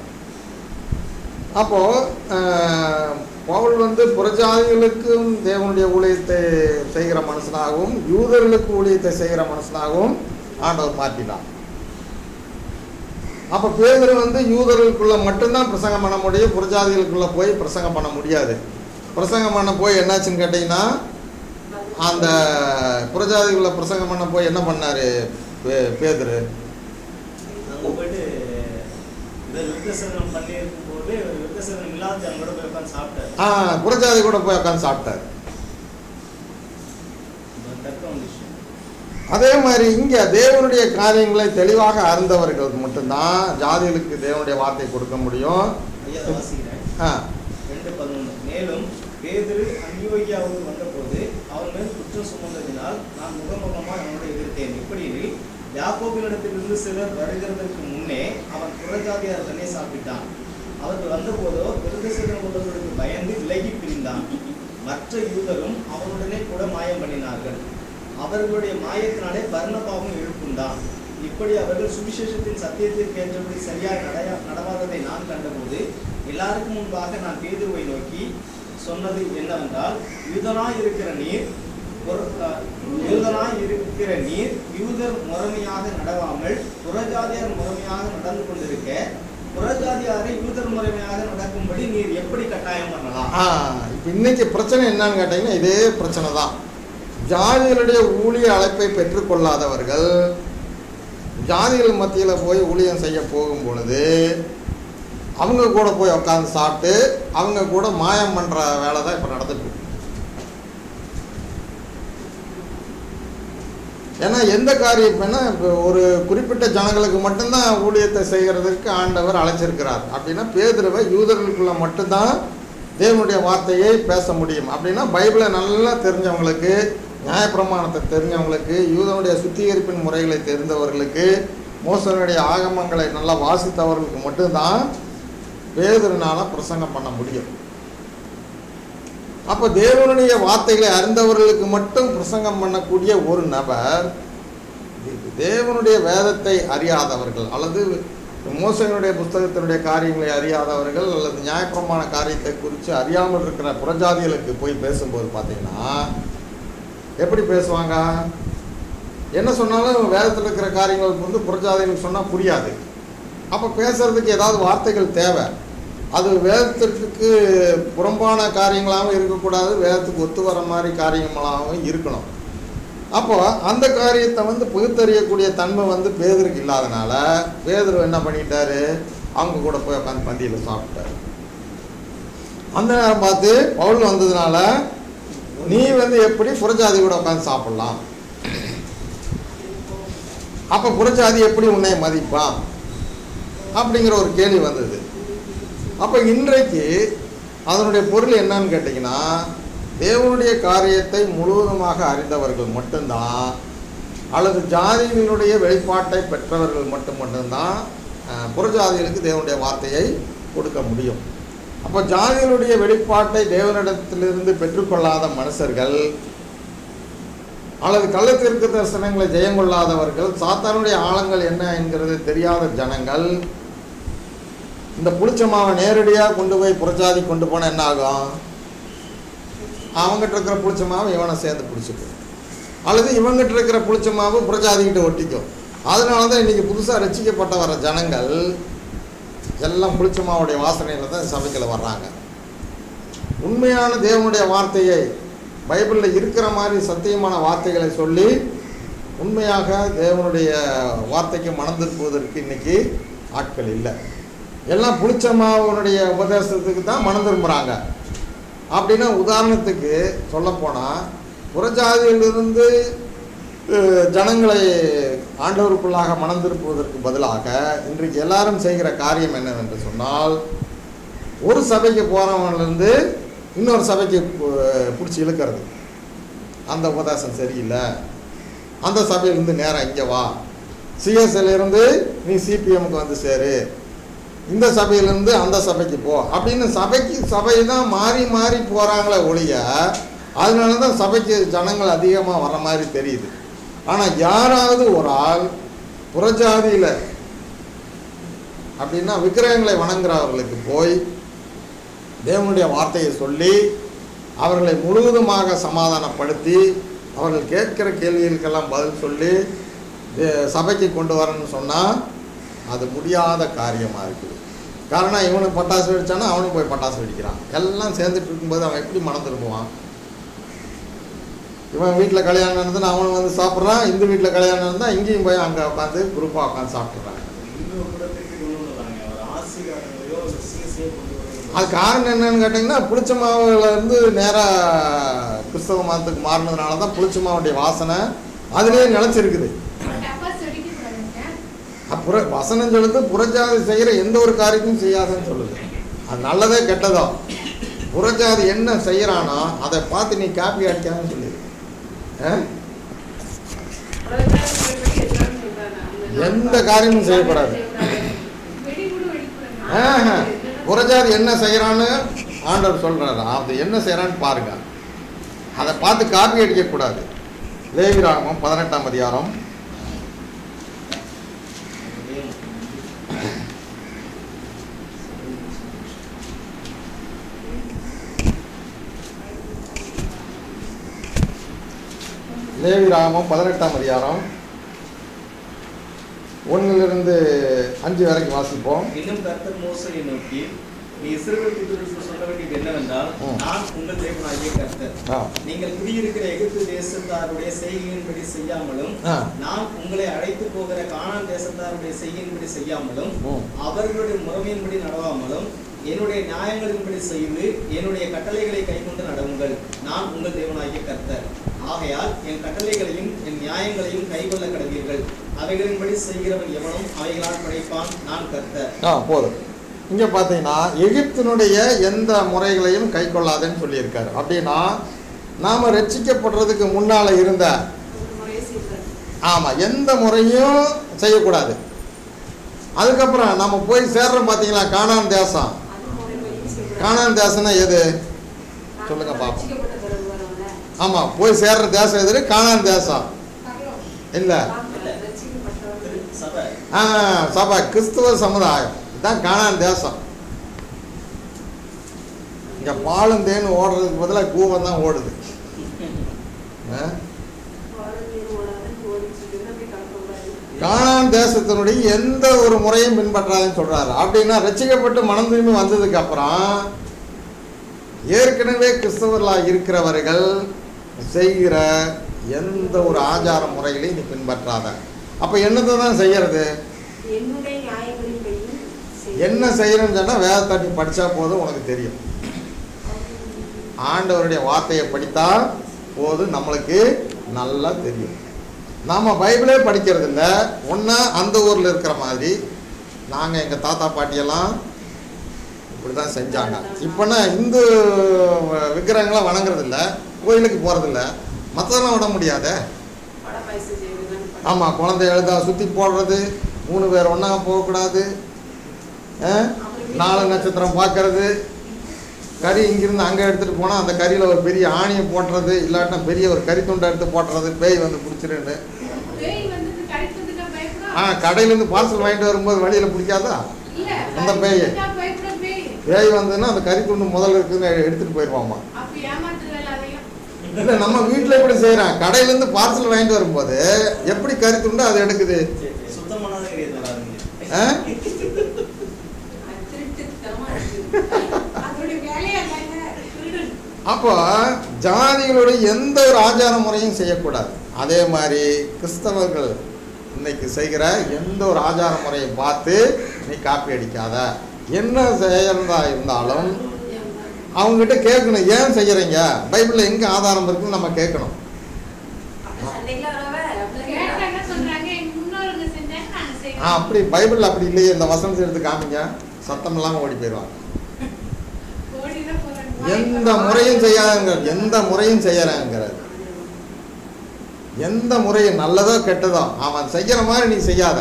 அப்போது பவுல் வந்து புறஜாதிகளுக்கும் தேவனுடைய ஊழியத்தை செய்கிற மனுஷனாகவும் யூதர்களுக்கு ஊழியத்தை செய்கிற மனுஷனாகவும் ஆண்டவர் மாற்றினார் அப்போ பேதர் வந்து யூதர்களுக்குள்ள மட்டும்தான் பிரசங்கம் பண்ண முடியும் புறஜாதிகளுக்குள்ள போய் பிரசங்கம் பண்ண முடியாது பிரசங்கம் பண்ண போய் என்னாச்சுன்னு கேட்டிங்கன்னா அந்த புறஜாதிகளை பிரசங்கம் பண்ண போய் என்ன பண்ணார் பே பேதர் அங்க போயிட்டு இந்த விருத்தசனம் பண்ணி இருக்கும்போது விருத்தசனம் இல்லாத ஜனங்களோட போய் உட்காந்து சாப்பிட்டாரு ஆ புறஜாதி கூட போய் உட்காந்து சாப்பிட்டார் இந்த தர்க்கம் விஷயம் அதே மாதிரி இங்கே தேவனுடைய காரியங்களை தெளிவாக அறிந்தவர்கள் மட்டும்தான் ஜாதிகளுக்கு தேவனுடைய வார்த்தை கொடுக்க முடியும் ஐயா வாசிக்கிறேன் ஆ ரெண்டு பதினொன்று மேலும் பேதுரு அந்தியோகியாவுக்கு வந்தபோது அவன் மேல் குற்றம் சுமந்ததினால் நான் முகமுகமாக அவனோடு எதிர்த்தேன் இப்படியெனில் யாக்கோபினிடத்திலிருந்து சிலர் வருகிறதற்கு முன்னே அவன் புறஜாதியார் தன்னை சாப்பிட்டான் அவர்கள் வந்தபோதோ விருதசேதம் உள்ளவர்களுக்கு பயந்து விலகி பிரிந்தான் மற்ற யூதரும் அவனுடனே கூட மாயம் பண்ணினார்கள் அவர்களுடைய மாயத்தினாலே பர்ணபாவும் எழுப்புண்டான் இப்படி அவர்கள் சுவிசேஷத்தின் சத்தியத்திற்கு ஏற்றபடி சரியாக நடைய நடவாததை நான் கண்டபோது எல்லாருக்கும் முன்பாக நான் பேதுருவை நோக்கி சொன்னது என்னவென்றால் யூதனாய் இருக்கிற நீர் ஒரு அஹ், யூதனாய் இருக்கிற நீர் யூதர் முறைமையாக நடவாமல் புறஜாதியார் முறைமையாக நடந்து கொண்டிருக்க புறஜாதியாரை யூதர் முறைமையாக நடக்கும்படி நீர் எப்படி கட்டாயம் பண்ணலாம் ஆ இப்போ இன்னைக்கு பிரச்சனை என்னன்னு கேட்டிங்கன்னா இதே பிரச்சனை தான் ஜாதிகளுடைய ஊழிய அழைப்பை பெற்றுக்கொள்ளாதவர்கள் ஜாதிகள் மத்தியில் போய் ஊழியம் செய்ய போகும் பொழுது அவங்க கூட போய் உட்காந்து சாப்பிட்டு அவங்க கூட மாயம் பண்ணுற வேலை தான் இப்போ நடந்துட்டு இருக்கு. ஏன்னா எந்த காரியம் இப்ப என்ன இப்போ ஒரு குறிப்பிட்ட ஜனங்களுக்கு மட்டும்தான் ஊழியத்தை செய்கிறதுக்கு ஆண்டவர் அழைச்சிருக்கிறார் அப்படின்னா பேதுருவை யூதர்களுக்குள்ள மட்டும்தான் தேவனுடைய வார்த்தையை பேச முடியும் அப்படின்னா பைபிளை நல்லா தெரிஞ்சவங்களுக்கு நியாயப்பிரமாணத்தை தெரிஞ்சவங்களுக்கு யூதனுடைய சுத்திகரிப்பின் முறைகளை தெரிந்தவர்களுக்கு மோசனுடைய ஆகமங்களை நல்லா வாசித்தவர்களுக்கு மட்டும்தான் பேதுருனால பிரசங்கம் பண்ண முடியும் அப்போ தேவனுடைய வார்த்தைகளை அறிந்தவர்களுக்கு மட்டும் பிரசங்கம் பண்ணக்கூடிய ஒரு நபர் தேவனுடைய வேதத்தை அறியாதவர்கள் அல்லது மோசனுடைய புஸ்தகத்தினுடைய காரியங்களை அறியாதவர்கள் அல்லது நியாயப்பிரமாண காரியத்தை குறித்து அறியாமல் இருக்கிற புறஜாதிகளுக்கு போய் பேசும்போது பார்த்தீங்கன்னா எப்படி பேசுவாங்க என்ன சொன்னாலும் வேதத்தில் இருக்கிற காரியங்கள் வந்து புறஜாதிகளுக்கு சொன்னால் புரியாது அப்போ பேசுறதுக்கு ஏதாவது வார்த்தைகள் தேவை அது வேதத்திற்கு புறம்பான காரியங்களாகவும் இருக்கக்கூடாது வேதத்துக்கு ஒத்து வர மாதிரி காரியங்களாகவும் இருக்கணும் அப்போ அந்த காரியத்தை வந்து பகுத்தறியக்கூடிய தன்மை வந்து பேதருக்கு இல்லாதனால பேதர் என்ன பண்ணிட்டாரு அவங்க கூட போய் உட்காந்து பந்தியில் சாப்பிட்டாரு அந்த நேரம் பார்த்து பவுல் வந்ததுனால நீ வந்து எப்படி புறஜாதி கூட உட்காந்து சாப்பிடலாம் அப்போ புறஜாதி எப்படி உன்னை மதிப்பான் அப்படிங்கிற ஒரு கேள்வி வந்தது அப்போ இன்றைக்கு அதனுடைய பொருள் என்னன்னு கேட்டிங்கன்னா தேவனுடைய காரியத்தை முழுவதுமாக அறிந்தவர்கள் மட்டும்தான் அல்லது ஜாதிகளுடைய வெளிப்பாட்டை பெற்றவர்கள் மட்டும் மட்டும்தான் அஹ், புறஜாதிகளுக்கு தேவனுடைய வார்த்தையை கொடுக்க முடியும் அப்போ ஜாதிகளுடைய வெளிப்பாட்டை தேவனிடத்திலிருந்து பெற்றுக்கொள்ளாத மனுஷர்கள் அல்லது கள்ளத்திற்கு தரிசனங்களை ஜெயம் கொள்ளாதவர்கள் சாத்தானுடைய ஆழங்கள் என்ன என்கிறது தெரியாத ஜனங்கள் இந்த புளிச்ச மாவை நேரடியாக கொண்டு போய் புறஜாதி கொண்டு போனால் என்ன ஆகும் அவங்ககிட்ட இருக்கிற புளிச்ச மாவை இவனை சேர்ந்து பிடிச்சிக்கும் அல்லது இவங்ககிட்ட இருக்கிற புளிச்ச மாவு புறஜாதிக்கிட்ட ஒட்டிக்கும் அதனால தான் இன்றைக்கி புதுசாக ரசிக்கப்பட்ட வர ஜனங்கள் எல்லாம் புளிச்ச மாவுடைய வாசனையில் தான் சபைக்குள்ள வர்றாங்க உண்மையான தேவனுடைய வார்த்தையை பைபிளில் இருக்கிற மாதிரி சத்தியமான வார்த்தைகளை சொல்லி உண்மையாக தேவனுடைய வார்த்தைக்கு மனம் திருப்புவதற்கு இன்னைக்கு ஆட்கள் இல்லை எல்லாம் புளிச்ச மாவனுடைய உபதேசத்துக்கு தான் மனம் திரும்புகிறாங்க அப்படின்னா உதாரணத்துக்கு சொல்லப்போனால் புறஜாதியிலிருந்து அஹ், ஜனங்களை ஆண்டவருக்குள்ளாக மனம் திருப்புவதற்கு பதிலாக இன்றைக்கு எல்லாரும் செய்கிற காரியம் என்னவென்று சொன்னால் ஒரு சபைக்கு போகிறவன்லேருந்து இன்னொரு சபைக்கு பிடிச்சி இழுக்கிறது அந்த உபதேசம் சரியில்லை அந்த சபையிலேருந்து நேரம் இங்கே வா சிஎஸ்எல் இருந்து நீ சிபிஎம்க்கு வந்து சேரு இந்த சபையிலேருந்து அந்த சபைக்கு போ அப்படின்னு சபைக்கு சபை தான் மாறி மாறி போகிறாங்களே ஒழிய அதனால தான் சபைக்கு ஜனங்கள் அதிகமாக வர மாதிரி தெரியுது ஆனால் யாராவது ஒரு ஆள் புறஜாதியில் அப்படின்னா விக்கிரகங்களை வணங்குறவர்களுக்கு போய் தேவனுடைய வார்த்தையை சொல்லி அவர்களை முழுவதுமாக சமாதானப்படுத்தி அவர்கள் கேட்கிற கேள்விகளுக்கெல்லாம் பதில் சொல்லி தே- சபைக்கு கொண்டு வரணும்னு சொன்னால் அது முடியாத காரியமாக இருக்குது காரணம் இவனுக்கு பட்டாசு வெடிச்சானா அவனுக்கு போய் பட்டாசு வெடிக்கிறான் எல்லாம் சேர்ந்துட்டு இருக்கும்போது அவன் எப்படி மனம் திரும்புவான் இவன் வீட்டில் கல்யாணம் நடந்ததுன்னு அவனும் வந்து சாப்பிட்றான் இந்த வீட்டில் கல்யாணம் நடந்தால் இங்கேயும் போய் அங்கே உட்காந்து குரூப்பாக உட்காந்து சாப்பிட்றாங்க இன்னொரு கூடத்துக்கு கொண்டு வந்தாங்க ஒரு ஆசிரியர்களையோ ஒரு சிஎஸ்ஐ கொண்டு வருவது அது காரணம் என்னன்னு கேட்டிங்கன்னா புளிச்ச மாவுல இருந்து நேராக கிறிஸ்தவ மதத்துக்கு மாறினதுனால தான் புளிச்ச மாவுடைய வாசனை அதுலேயே நிலச்சிருக்குது டப்பாஸ் வெடிக்கக்கூடாதுங்க அப்புற வசனம் சொல்லுது புறஜாதி செய்கிற எந்த ஒரு காரியத்தையும் செய்யாதுன்னு சொல்லுது அது நல்லதே கெட்டதோ புறஜாதி என்ன செய்கிறானோ அதை பார்த்து நீ காப்பி அடிக்காதுன்னு சொல்லிடு ஆ? எந்த காரியமும் செய்யக்கூடாது வெடி கூட வெடிக்கூடாது ஆஹா. புறஜாதி என்ன செய்கிறான்னு ஆண்டவர் சொல்கிறாரு அது என்ன செய்கிறான்னு பாருங்க அதை பார்த்து காப்பி அடிக்கக்கூடாது லேவிராகமம் பதினெட்டாம் அதிகாரம் லேவிராகமம் பதினெட்டாம் அதிகாரம் ஒன்றிலிருந்து அஞ்சு வரைக்கும் வாசிப்போம் இன்னும் கர்த்தர் மோசையை நோக்கி நீ இஸ்ரவேல் புத்திரருக்கு சொல்ல வேண்டியது என்னவென்றால் ம். நான் உங்கள் தேவனாகிய கர்த்தர் ஆ நீங்கள் குடியிருக்கிற எகிப்து தேசத்தாருடைய செய்கையின்படி செய்யாமலும் ஆ நான் உங்களை அழைத்து போகிற கானான் தேசத்தாருடைய செய்கையின்படி செய்யாமலும் ம். அவர்களுடைய முறைமையின்படி நடவாமலும் என்னுடைய நியாயங்களின்படி செய்து என்னுடைய கட்டளைகளை கைக்கொண்டு நடவுங்கள் நான் உங்கள் தேவனாகிய கர்த்தர் ஆகையால் என் கட்டளைகளையும் என் நியாயங்களையும் கைக்கொள்ள கடவீர்கள் அவைகளின்படி செய்கிறவன் எவனும் அவைகளால் படைப்பான் நான் கர்த்தர் ஆ போதும் இங்கே பார்த்தீங்கன்னா எகிப்தினுடைய எந்த முறைகளையும் கை கொள்ளாதேன்னு சொல்லியிருக்காரு அப்படின்னா நாம் ரட்சிக்கப்படுறதுக்கு முன்னால் இருந்த ஆமாம் எந்த முறையும் செய்யக்கூடாது அதுக்கப்புறம் நம்ம போய் சேர்றோம் பார்த்தீங்களா கானான் தேசம் கானான் தேசம்னா எது சொல்லுங்க பாப்போம். ஆமாம் போய் சேர்ற தேசம் எது கானான் தேசம் இல்லை சபை ஆ சபை கிறிஸ்துவ சமுதாயம் இதுதான் கானான் தேசம் இங்கே பாலும் தேன் ஓடுறதுக்கு பதிலாக கூவம் தான் ஓடுது ஆ? கானான் தேசத்தினுடைய எந்த ஒரு முறையும் பின்பற்றாதுன்னு சொல்றாரு அப்படின்னா ரசிக்கப்பட்டு மனம் திரும்பி வந்ததுக்கு அப்புறம் ஏற்கனவே கிறிஸ்தவர்களாக இருக்கிறவர்கள் செய்கிற எந்த ஒரு ஆச்சார முறைகளையும் நீ பின்பற்றாத அப்போ என்னத்தை தான் செய்யறது என்னுடைய நியாயங்களின்படியும் செய். என்ன செய்யறேன்னு சொன்னால் வேதத்தை நீ படித்தா போதும் உனக்கு தெரியும் ஆண்டவருடைய வார்த்தையை படித்தா போதும் நம்மளுக்கு நல்லா தெரியும் நாம் பைபிளே படிக்கிறது இல்லை ஒன்றா அந்த ஊரில் இருக்கிற மாதிரி நாங்கள் எங்கள் தாத்தா பாட்டியெல்லாம் இப்படி தான் செஞ்சாங்க இப்போனா இந்து விக்கிரகங்களாம் வணங்குறது இல்லை கோயிலுக்கு போகிறதில்ல மற்றதெல்லாம் விட முடியாதே வடை பாயசம் செய்யறதுன்னு ஆமாம் குழந்தை எழுதா சுற்றி போடுறது மூணு பேர் ஒன்றா போகக்கூடாது ஆ? நாலு நட்சத்திரம் பார்க்கறது கறி இங்கிருந்து அங்கே எடுத்துகிட்டு போனால் அந்த கறியில் ஒரு பெரிய ஆணியை போட்டுறது இல்லாட்டினா பெரிய ஒரு கறி துண்டை எடுத்து போட்டுறது பேய் வந்து பிடிச்சிருன்னு பேய் வந்து கடிச்சதுக்கா பயப்படும் ஆ கடையிலேருந்து பார்சல் வாங்கிட்டு வரும்போது வழியில் பிடிக்காதா இல்ல அந்த பேய். கடிச்சதுக்கா பயப்படும் பேய் பேய் வந்ததுன்னா அந்த கறி துண்டு முதல்ல இருக்குதுன்னு எடுத்துகிட்டு போயிடுவாமா அப்ப ஏமாத்துறல அதையும் இல்லை நம்ம வீட்டில் எப்படி செய்கிறோம் கடையிலேருந்து பார்சல் வாங்கிட்டு வரும்போது எப்படி கறி துண்டு அது எடுக்குது சரி, சரி. சுத்தமானது கிடையாது வராதுங்க ஆ? அது திருட்டுத்தனமா இருக்கு. அதோட வேலையா தாங்க திருடு. அப்போ ஜாதிகளுடைய எந்த ஒரு ஆச்சார முறையும் செய்யக்கூடாது அதே மாதிரி கிறிஸ்தவர்கள் இன்னைக்கு செய்கிற எந்த ஒரு ஆச்சார முறையும் பார்த்து நீ காப்பி அடிக்காத என்ன செய்யறதா இருந்தாலும் அவங்ககிட்ட கேட்கணும் ஏன் செய்யறீங்க பைபிளில் எங்கே ஆதாரம் இருக்குன்னு நம்ம கேட்கணும் அப்ப சண்டைக்குள்ள வரவ, அப்படிலாம் கேட்டா கேட்டா. என்ன சொல்றாங்க எங்க முன்னோருங்க செஞ்சாங்க நாங்க ஆ செய்யறோம் அப்படி பைபிளில் அப்படி இல்லையே இந்த வசனத்தை எடுத்து காமிங்க சத்தம் இல்லாமல் ஓடி போயிடுவாங்க ஓடிதான் போறாங்க எந்த முறையும் செய்யாதங்க எந்த முறையும் செய்யறாங்கிறது எந்த முறையும் நல்லதோ கெட்டதோ அவன் செய்யற மாதிரி நீ செய்யாத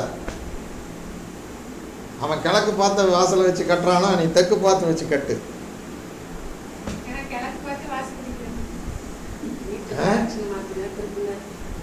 அவன் கிழக்கு பார்த்த வாசலை வச்சு கட்டுறானா நீ தெற்கு பார்த்து வச்சு கட்டு ஏன்னா கிழக்கு பார்த்து வாசல் பிடிக்கிறேன் வீட்டு ஆ? connection மாத்துங்க, திருப்புங்க.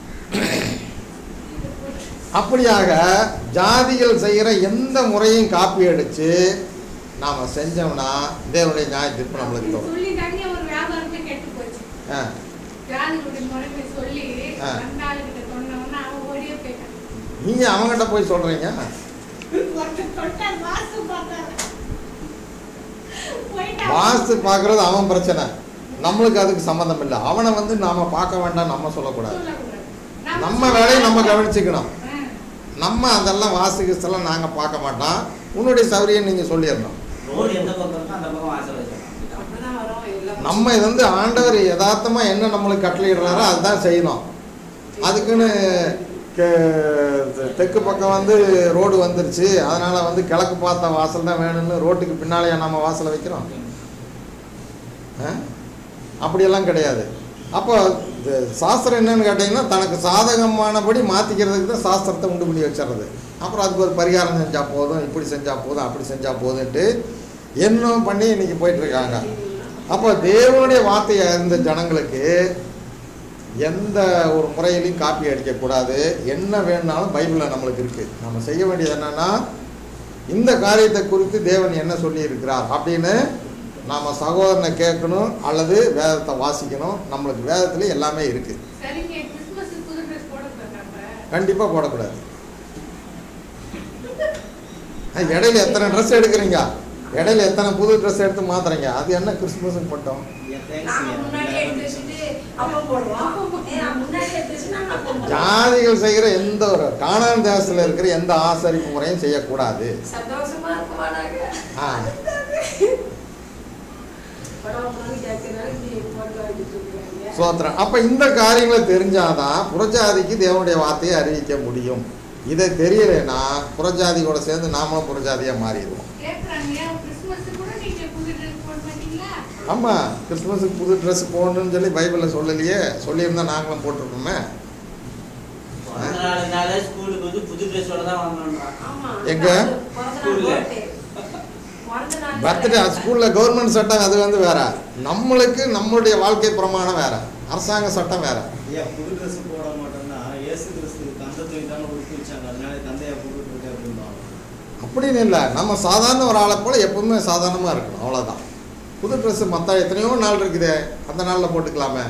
அப்படியாக ஜாதிகள் செய்கிற எந்த முறையும் காப்பி அடிச்சு நாம செஞ்சோம்னா தேவனுடைய நியாய தீர்ப்பு நம்மளுக்கு தரும் சொல்லி தாங்க ஒரு வியாபாரமே கெட்டு போச்சு ஆ, ஜாதிகளுடைய முறைமை சொல்லி ஆ. அந்த ஆளுகிட்ட சொன்னவொன்னா அவன் ஓடியே போயிட்டான் நீங்க அவங்ககிட்ட போய் சொல்றீங்க ஒருத்தன் தொட்டான் வாசு பார்த்தாரு போயிட்டான் வாஸ்து பார்க்கறது அவன் பிரச்சனை நம்மளுக்கு அதுக்கு சம்மந்தம் இல்லை அவனை வந்து நாம பார்க்க வேண்டாம் நம்ம சொல்லக்கூடாது சொல்லக்கூடாது. நம்ம வேலையை நம்ம கவனிச்சுக்கணும் ஆ. நம்ம அதெல்லாம் வாஸ்து கிஸ்தெல்லாம் நாங்கள் பார்க்க மாட்டோம் உன்னுடைய சௌரியம் நீங்கள் சொல்லிடணும் ரோடு எந்த பக்கம் இருக்கோ அந்த பக்கம் வாசல் வச்சிடலாம் அப்படிதான் வரும் எல்லாம். நம்ம இது வந்து ஆண்டவர் யதார்த்தமாக என்ன நம்மளுக்கு கட்டளையிடுறாரோ அதுதான் செய்யணும் அதுக்குன்னு கே- தெற்கு பக்கம் வந்து ரோடு வந்துருச்சு அதனால் வந்து கிழக்கு பார்த்த வாசல் தான் வேணும்னு ரோட்டுக்கு பின்னாலேயே நம்ம வாசலை வைக்கிறோம் ஆ? அப்படியெல்லாம் கிடையாது அப்போ இந்த சாஸ்திரம் என்னன்னு கேட்டிங்கன்னா தனக்கு சாதகமானபடி மாற்றிக்கிறதுக்கு தான் சாஸ்திரத்தை உண்டு பண்ணி வச்சிடுறது அப்புறம் அதுக்கு ஒரு பரிகாரம் செஞ்சால் போதும் இப்படி செஞ்சால் போதும் அப்படி செஞ்சால் போதுன்ட்டு என்ன பண்ணி இன்னைக்கு போயிட்டுருக்காங்க அப்போ தேவனுடைய வார்த்தையை அறிந்த ஜனங்களுக்கு எந்த ஒரு முறையிலையும் காப்பி அடிக்கக்கூடாது என்ன வேணும்னாலும் பைபிளில் நம்மளுக்கு இருக்குது நம்ம செய்ய வேண்டியது என்னென்னா இந்த காரியத்தை குறித்து தேவன் என்ன சொல்லி இருக்கிறார் அப்படின்னு நாம் சகோதரனை கேட்கணும் அல்லது வேதத்தை வாசிக்கணும் நம்மளுக்கு வேதத்துல எல்லாமே இருக்குது சரிங்க கிறிஸ்துமஸ் புது ட்ரெஸ் போட போறாங்க கண்டிப்பாக போடக்கூடாது ஆ, இடையில எத்தனை ட்ரெஸ் எடுக்கிறீங்க இடையில எத்தனை புது ட்ரெஸ் எடுத்து மாத்துறீங்க அது என்ன கிறிஸ்துமஸுக்கு மட்டும் நாங்க முன்னாடி எடுத்து வச்சுட்டு அப்ப போடுவோம். ஏ, நான் முன்னாடி எடுத்து வச்சு நாங்க அப்ப போடுவோம். ஜாதிகள் செய்கிற எந்த ஒரு காணான் தேசத்தில் இருக்கிற எந்த ஆசரிப்பு முறையும் செய்யக்கூடாது சந்தோஷமா இருக்குமா நாங்க? ஆ படம் வாங்கி ஜாக்கிரதை இப்படி போட்டு வாங்கிட்டு இருக்காங்க. சோத்திரம் அப்போ இந்த காரியங்களை தெரிஞ்சாதான் புறஜாதிக்கு தேவனுடைய வார்த்தையை அறிவிக்க முடியும் இதை தெரியலைன்னா புறஜாதியோட சேர்ந்து நாமளும் புறஜாதியாக மாறிடுவோம் கேக்குறாங்க கிறிஸ்துமஸ் கூட நீங்க புது ட்ரெஸ் போட மாட்டீங்களா ஆமாம் கிறிஸ்துமஸுக்கு புது ட்ரெஸ் போடணும்னு சொல்லி பைபிளில் சொல்லலையே சொல்லியிருந்தா நாங்களும் போட்டிருப்போமே பிறந்த நாளுனால ஸ்கூலுக்கு வந்து புது ட்ரெஸ்ஸோட தான் வாங்கணுன்றான் ஆமா. எங்க? பிறந்த நாள் ஸ்கூல்ல. birthday. பிறந்த நாள் பர்த்டே ஸ்கூலில் கவர்மெண்ட் சட்டம் அது வந்து வேற நம்மளுக்கு நம்மளுடைய வாழ்க்கை பிரமாணம் வேற அரசாங்க சட்டம் வேற ஏன் புது ட்ரெஸ் போட மாட்டோம்னா இயேசு கிறிஸ்து கந்த துணி தானே உடுத்தி வச்சாங்க அதனால தந்தையா போட்டுட்டு இருக்க அப்படின்பாங்க அப்படின்னு இல்லை நம்ம சாதாரண ஒரு ஆளை போல் எப்பவுமே சாதாரணமாக இருக்கணும் அவ்வளோதான் புது ட்ரெஸ்ஸு மற்ற எத்தனையோ நாள் இருக்குதே அந்த நாளில் போட்டுக்கலாமே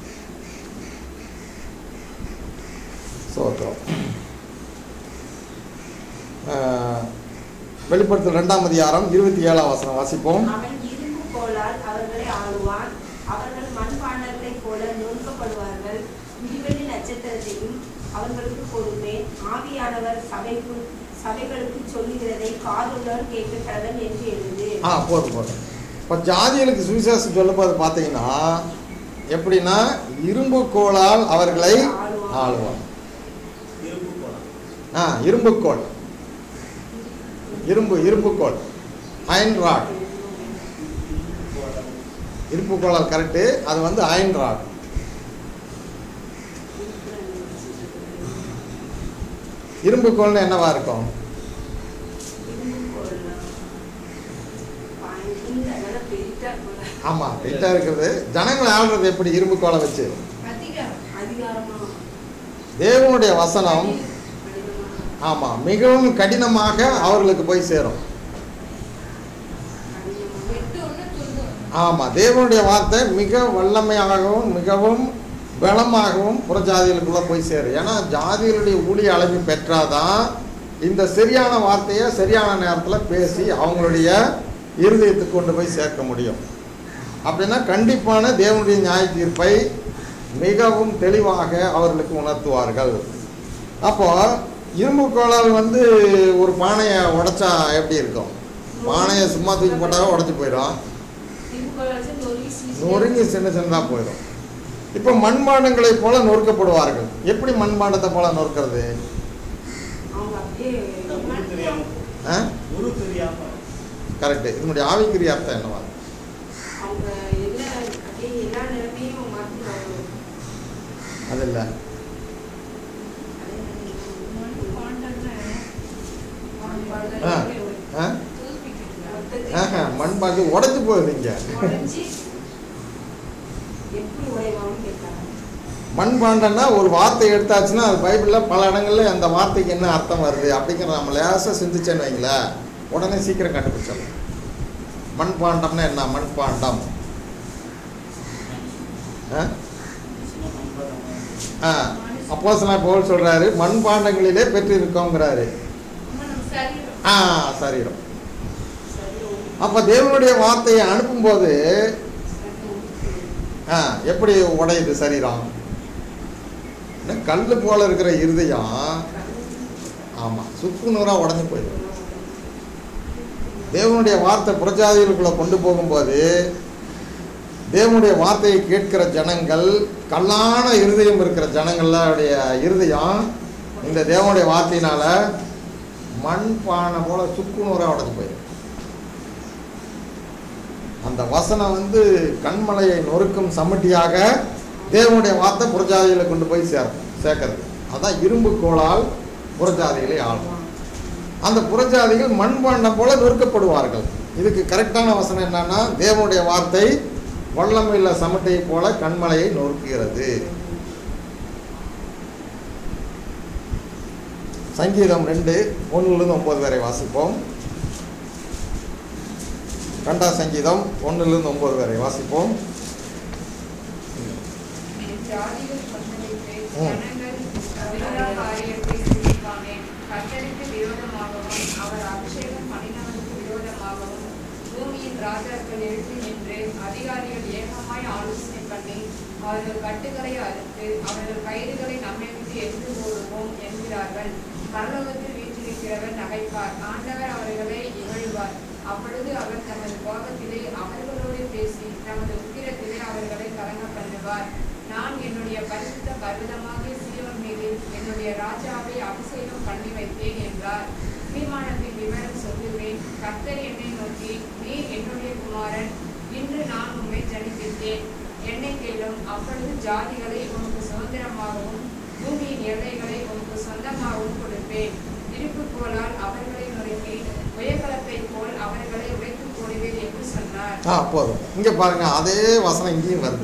சோத்திரம் ஆஹ், வெளிப்படுத்தல் ரெண்டாம் அதிகாரம் இருபத்தி ஏழாம் வசனம் வாசிப்போம் அவன் இரும்பு கோலால் அவர்களை ஆளுவான் அவர்கள் மண்பாண்டங்களைப் போல நொறுக்கப்படுவார்கள் விடிவெளி நட்சத்திரத்தையும் அவர்களுக்கு கொடுப்பேன் ஆவியானவர் சபைக்கு சபைகளுக்கு சொல்லுகிறதை காதுள்ளவர் கேட்க கடவன் என்று எழுது ஆ போதும் போதும் இப்போ ஜாதிகளுக்கு சுவிசேஷம் சொல்லும்போது பார்த்தீங்கன்னா எப்படின்னா இரும்பு கோலால் அவர்களை ஆளுவான் இருப்பு போலாம் ஆ இரும்புக்கோல் இரும்பு இரும்புக்கோல் அயன் ராட் இரும்புக்கோளால் கரெக்டு அது வந்து அயன் ராட் இரும்புக்கோல்னு என்னவா இருக்கும் வெயிட்டா போல ஆமாம் வெயிட்டாக இருக்கிறது ஜனங்களை ஆள்றது எப்படி இரும்பு கோலை வச்சு அதிகாரம் அதிகாரமா தேவனுடைய வசனம் கடினமா ஆமாம் மிகவும் கடினமாக அவர்களுக்கு போய் சேரும் கடினமா எட்டு ஒண்ணு துண்டு ஒண்ணு ஆமாம் தேவனுடைய வார்த்தை மிக வல்லமையாகவும் மிகவும் பலமாகவும் புறஜாதிகளுக்குள்ளே போய் சேரும் ஏன்னா ஜாதிகளுடைய ஊழிய அளவு பெற்றாதான் இந்த சரியான வார்த்தையை சரியான நேரத்தில் பேசி அவங்களுடைய இருதயத்துக்கு கொண்டு போய் சேர்க்க முடியும் அப்படின்னா கண்டிப்பான தேவனுடைய நியாய தீர்ப்பை மிகவும் தெளிவாக அவர்களுக்கு உணர்த்துவார்கள் அப்போ இரும்பு கோளால் வந்து ஒரு பானையை உடைச்சா எப்படி இருக்கும் பானையை சும்மா தூக்கி போட்டாவே உடச்சி போயிடும் திருக்குறள் வச்சு நொறுங்கி சீசி நொறுங்கி சின்ன சின்னதாக போயிடும் இப்போ மண்பாண்டங்களைப் போல நொறுக்கப்படுவார்கள் எப்படி மண்பாண்டத்தை போல நொறுக்கிறது அவங்க அப்படியே உரு தெரியாம ஆ உரு தெரியாம கரெக்டு இதனுடைய ஆவிக்குரிய அர்த்தம் என்னவா அவங்க எல்லா அப்படியே எல்லா நிலைமையும் மாற்றிடுவாங்க அது இல்லை மண் பாண்டம்னா ஆ ஆ தூக்கிட்டு ஆஹா மண்பாண்டு உடஞ்சி போகுது இங்கே உடைஞ்சி எப்படி உடைவாங்கன்னு கேட்டாங்க மண்பாண்டம்னா ஒரு வார்த்தை எடுத்தாச்சுன்னா அது பைபிளில் பல இடங்கள்ல அந்த வார்த்தைக்கு என்ன அர்த்தம் வருது அப்படிங்கிற நம்ம லேசாக சிந்திச்சேன்னு வைங்களேன் உடனே சீக்கிரம் கண்டுபிடிச்சிடலாம் மண்பாண்டம்னா என்ன மண்பாண்டம் ஆ ஆ அப்போ போல் சொல்றாரு மண்பாண்டங்களிலே பெற்றிருக்கோங்கிறாரு அம்மா நம்ம சரீரம் ஆ சரீரம் அப்போ தேவனுடைய வார்த்தையை அனுப்பும்போது ஆ எப்படி உடையுது சரீரம் என்ன கல் போல இருக்கிற இருதயம் ஆமாம் சுக்கு நூறாக உடஞ்சி போயிடும் தேவனுடைய வார்த்தை புறஜாதிகளுக்குள்ள கொண்டு போகும்போது தேவனுடைய வார்த்தையை கேட்கிற ஜனங்கள் கல்லான இருதயம் இருக்கிற ஜனங்களுடைய இருதயம் இந்த தேவனுடைய வார்த்தையினால மண் பானை போல சுக்கு நூறாக உடஞ்சி போயிடும் அந்த வசனம் வந்து கண்மலையை நொறுக்கும் சம்மட்டியாக தேவனுடைய வார்த்தை புறஜாதிகளை கொண்டு போய் சேர் சேர்க்கறது அதான் இரும்பு கோளால் புறஜாதிகளை ஆளும் அந்த புறஜாதிகள் மண்பாண்டம் போல நொறுக்கப்படுவார்கள் இதுக்கு கரெக்டான வசனம் என்னன்னா தேவனுடைய வார்த்தை வல்லமையுள்ள சமட்டையை போல கண்மலையை நொறுக்குகிறது சங்கீதம் ரெண்டு ஒன்றுலேருந்து ஒன்பது வரை வாசிப்போம் கண்டா சங்கீதம் ஒன்றிலிருந்து ஒன்பது வரை வாசிப்போம் ஜாதிகள் கொந்தளித்து ம். ஜனங்கள் விரோத காரியத்தை சிந்திப்பானேன் கர்த்தருக்கு விரோதமாகவும் அவர் அபிஷேகம் பண்ணினவனுக்கு விரோதமாகவும் பூமியின் ராஜாக்கள் எழுதி நின்று அதிகாரிகள் ஏகமாய் ஆலோசனை பண்ணி அவர்கள் கட்டுகளை அறுத்து அவர்கள் கயிறுகளை நம்மை விட்டு எரிந்து போடுவோம் என்கிறார்கள் பரலோகத்தில் வீற்றிருக்கிறவர் நகைப்பார் ஆண்டவர் அவர்களை இகழ்வார் அப்பொழுது அவர் தமது கோபத்திலே அவர்களோடு பேசி தமது உக்கிரத்திலே அவர்களை கலங்க பண்ணுவார் நான் என்னுடைய பரிசுத்த பர்வதமாகிய சீவன் மீது என்னுடைய ராஜாவை அபிஷேகம் பண்ணி வைத்தேன் என்றார் விமானத்தின் விவரம் சொல்லுவேன் கர்த்தர் என்னை நோக்கி நீர் என்னுடைய குமாரன் இன்று நான் உம்மை ஜனிப்பித்தேன் என்னை கேளும் அப்பொழுது ஜாதிகளை உனக்கு சுதந்திரமாகவும் பூமியின் எல்லைகளை உனக்கு சொந்தமாகவும் கொடுப்பேன் இருப்பு போலால் அவர்களை நுழைக்கி உயர்கலத்தை போல் அவர்களை உடைத்து போடுவேன் என்று சொன்னார் ஆ போதும் இங்கே பாருங்க அதே வசனம் இங்கேயும் வருது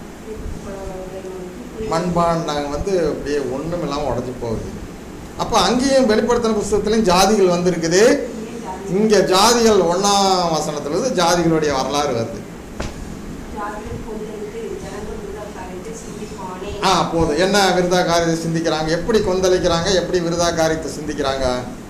மண்பாண்டம் வந்து அப்படியே ஒன்றும் இல்லாமல் உடஞ்சி போகுது அப்போ அங்கேயும் வெளிப்படுத்தின புஸ்தகத்துலையும் ஜாதிகள் வந்திருக்குது இங்கே ஜாதிகள் ஒன்றாம் வசனத்துலேருந்து ஜாதிகளுடைய வரலாறு வருது ஆ போதும் என்ன விருதா காரியத்தை சிந்திக்கிறாங்க எப்படி கொந்தளிக்கிறாங்க எப்படி விருதா காரியத்தை சிந்திக்கிறாங்க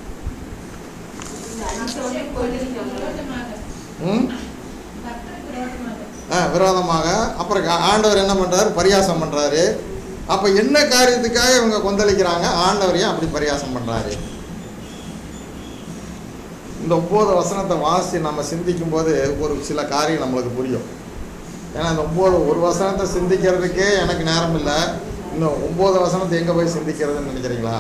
விரோதமாக ம் கர்த்தருக்கு விரோதமாக ஆ விரோதமாக அப்புறம் கா- ஆண்டவர் என்ன பண்ணுறாரு பரியாசம் பண்ணுறாரு அப்போ என்ன காரியத்துக்காக இவங்க கொந்தளிக்கிறாங்க ஆண்டவரையும் அப்படி பரியாசம் பண்ணுறாரு இந்த ஒம்பது வசனத்தை வாசி நம்ம சிந்திக்கும் போது ஒரு சில காரியம் நம்மளுக்கு புரியும் ஏன்னா இந்த ஒம்பது ஒரு வசனத்தை சிந்திக்கிறதுக்கே எனக்கு நேரம் இல்லை இன்னும் ஒம்பது வசனத்தை எங்கே போய் சிந்திக்கிறதுன்னு நினைக்கிறீங்களா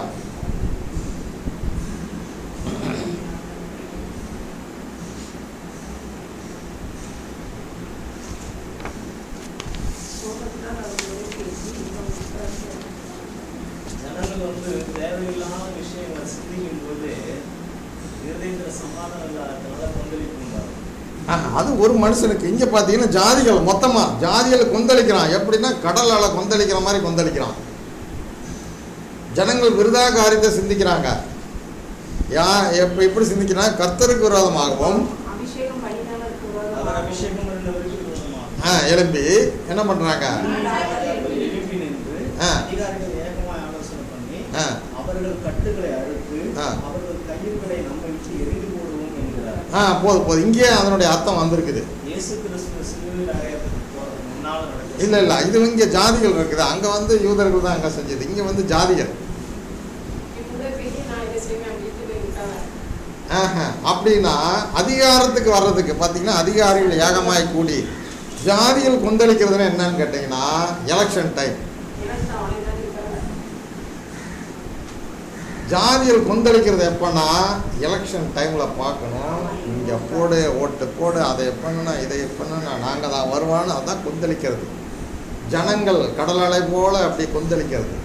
ஜனங்கள் வந்து தேவையில்லாத விஷயங்களை சிந்திக்கும் போது இருதயத்தில் சமாதானம் இல்லாததுனால கொந்தளிப்பு உண்டாகும் ஆஹ், அது ஒரு மனுஷனுக்கு இங்கே பார்த்தீங்கன்னா ஜாதிகள் மொத்தமாக ஜாதிகளை கொந்தளிக்கிறான் எப்படின்னா கடலால கொந்தளிக்கிற மாதிரி கொந்தளிக்கிறான் ஜனங்கள் விருதா காரியத்தை சிந்திக்கிறாங்க யா எப்ப எப்படி சிந்திக்கிறான் கர்த்தருக்கு விரோதமாகவும் அபிஷேகம் பண்ணினவருக்கு அவர் விரோதமாக அபிஷேகம் பண்ணவருக்கு விரோதமாக ஆ, எழும்பி என்ன பண்ணுறாங்க அவர்கள் எழுப்பி நின்று ஆ. அதிகாரிகள் ஏகமாய் ஆலோசனை பண்ணி ஆ. அவர்கள் கட்டுகளை அறுத்து ஆ. அவர்கள் கயிறுகளை நம்மை விட்டு எரிந்து போடுவோம் என்கிறார் ஆ போதும் போதும் இங்கேயே அதனுடைய அர்த்தம் வந்திருக்குது இயேசு கிறிஸ்து சிலுவையில் அறையப்பட்டு போறது முன்னால் நடக்க இல்லை இல்லை இது இங்கே ஜாதிகள் இருக்குது அங்கே வந்து யூதர்கள் தான் அங்கே செஞ்சது இங்கே வந்து ஜாதிகள் இவங்க பெரிய நான் இதை செய்வேன் அப்படின்ட்டு போய் விட்டாங்க ஆஹா. அப்படின்னா அதிகாரத்துக்கு வர்றதுக்கு பார்த்தீங்கன்னா அதிகாரிகள் ஏகமாய் கூடி ஜாதிகள் கொந்தளிக்கிறதுனா என்னன்னு கேட்டிங்கன்னா எலெக்ஷன் டைம் எனக்கு அவனை தான் இருக்காங்க ஜாதிகள் கொந்தளிக்கிறது எப்போன்னா எலெக்ஷன் டைமில் பார்க்கணும் இங்கே போடு ஓட்டு போடு அதை பண்ணுனா இதை பண்ணுனா நாங்கள் தான் வருவான்னு அதான் கொந்தளிக்கிறது ஜனங்கள் கடல் அலை போல அப்படி கொந்தளிக்கிறது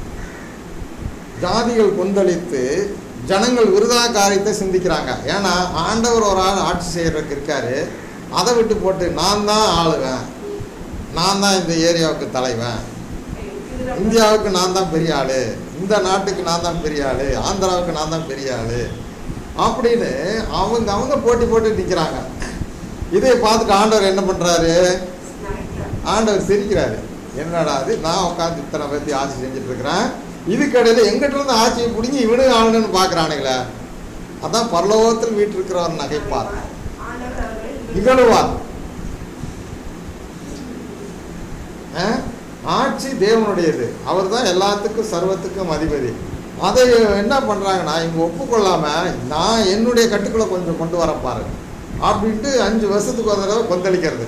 ஜாதிகள் கொந்தளித்து ஜனங்கள் விருதா காரியத்தை சிந்திக்கிறாங்க ஏன்னா ஆண்டவர் ஒரு ஆள் ஆட்சி செய்கிறதுக்கு இருக்காரு அதை விட்டு போட்டு நான் தான் ஆளுவேன் நான் தான் இந்த ஏரியாவுக்கு தலைவன் இதுல இந்தியாவுக்கு நான் தான் பெரிய ஆளு இந்த நாட்டுக்கு நான் தான் பெரிய ஆளு ஆந்திராவுக்கு நான் தான் பெரிய ஆளு அப்படின்னு அவங்க அவங்க போட்டி போட்டு நிற்கிறாங்க இதை பார்த்துட்டு ஆண்டவர் என்ன பண்ணுறாரு நடக்கிறார் ஆண்டவர் சிரிக்கிறாரு என்னடா அது நான் உட்காந்து இத்தனை பேர்த்தி ஆட்சி செஞ்சுட்டு இருக்கிறேன் இதுக்கடையில் எங்கிட்ட இருந்து ஆட்சியை பிடிங்கி இவனு ஆளுன்னு பார்க்குறானுங்களே அதான் பரலோகத்தில் வீட்டிருக்கிறவர் நகைப்பார் ஆண்டவர் அவர்கள் இகழுவார் ஆ? ஆட்சி தேவனுடையது அவர் தான் எல்லாத்துக்கும் சர்வத்துக்கும் அதிபதி அதை என்ன பண்ணுறாங்கன்னா இவங்க ஒப்புக்கொள்ளாமல் நான் என்னுடைய கட்டுக்குள்ளே கொஞ்சம் கொண்டு வர பாரு அப்படின்ட்டு அஞ்சு வருஷத்துக்கு ஒரு தடவை கொந்தளிக்கிறது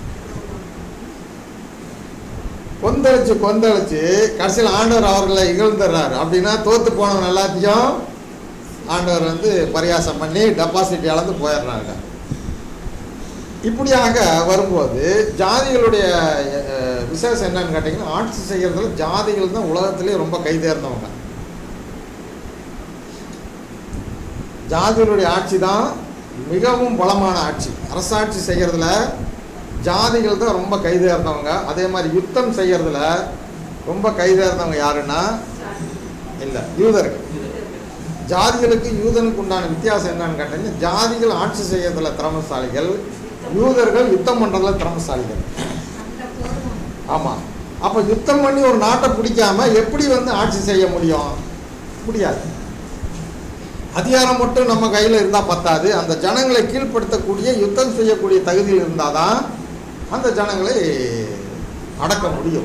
கொந்தளிச்சு கொந்தளிச்சு கடைசியில் ஆண்டவர் அவர்களை இகழ்ந்துடுறாரு அப்படின்னா தோத்து போனவன் எல்லாத்தையும் ஆண்டவர் வந்து பரியாசம் பண்ணி டெபாசிட் இழந்து போயிடுறாங்க இப்படியாக வரும்போது ஜாதிகளுடைய அஹ், விசேஷம் என்னன்னு கேட்டிங்கன்னா ஆட்சி செய்கிறதுல ஜாதிகள் தான் உலகத்திலே ரொம்ப கைதேர்ந்தவங்க ஜாதிகளுடைய ஆட்சி தான் மிகவும் பலமான ஆட்சி அரசாட்சி செய்கிறதுல ஜாதிகள் தான் ரொம்ப கைதேர்ந்தவங்க அதே மாதிரி யுத்தம் செய்கிறதுல ரொம்ப கைதேர்ந்தவங்க யாருன்னா இல்லை யூதர்கள் ஜாதிகளுக்கு யூதனுக்கு உண்டான வித்தியாசம் என்னன்னு கேட்டீங்கன்னா ஜாதிகள் ஆட்சி செய்யறதுல திறமசாலிகள் யூதர்கள் யுத்தம் பண்ணுறதுல திறமசாலிகள் அந்த போர்வம் ஆமாம் அப்போ யுத்தம் பண்ணி ஒரு நாட்டை பிடிக்காம எப்படி வந்து ஆட்சி செய்ய முடியும் முடியாது அதிகாரம் மட்டும் நம்ம கையில் இருந்தால் பத்தாது அந்த ஜனங்களை கீழ்ப்படுத்தக்கூடிய யுத்தம் செய்யக்கூடிய தகுதியில் இருந்தால் தான் அந்த ஜனங்களை அடக்க முடியும்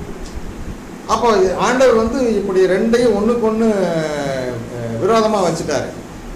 அப்போ ஆண்டவர் வந்து இப்படி ரெண்டையும் ஒன்றுக்கு ஒன்று விரோதமாக வச்சுட்டாரு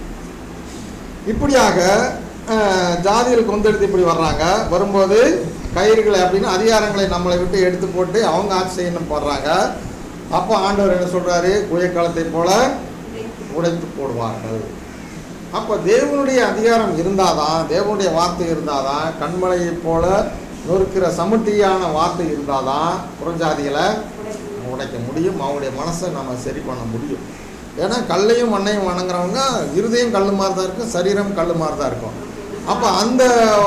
இப்படியாக அஹ், ஜாதிகள் கொந்தெடுத்து இப்படி வர்றாங்க வரும்போது கயிறுகளை அப்படின்னு அதிகாரங்களை நம்மளை விட்டு எடுத்து போட்டு அவங்க ஆட்சி செய்யணும் போடுறாங்க அப்போ ஆண்டவர் என்ன சொல்கிறாரு குயக்காலத்தை போல உடைத்து போடுவார்கள் அப்போ தேவனுடைய அதிகாரம் இருந்தாதான் தேவனுடைய வார்த்தை இருந்தாதான் கண்மலையைப் போல நொறுக்கிற சமுட்டியான வார்த்தை இருந்தாதான் புறஞ்சாதிகளை உடைக்க முடியும் அவங்களுடைய மனசை நம்ம சரி பண்ண முடியும் ஏன்னா கல்லையும் மண்ணையும் வணங்குறவங்க இருதயம் கல் மாதிரி தான் இருக்கும் சரீரம் கல் மாதிரி தான் இருக்கும் அப்போ அந்த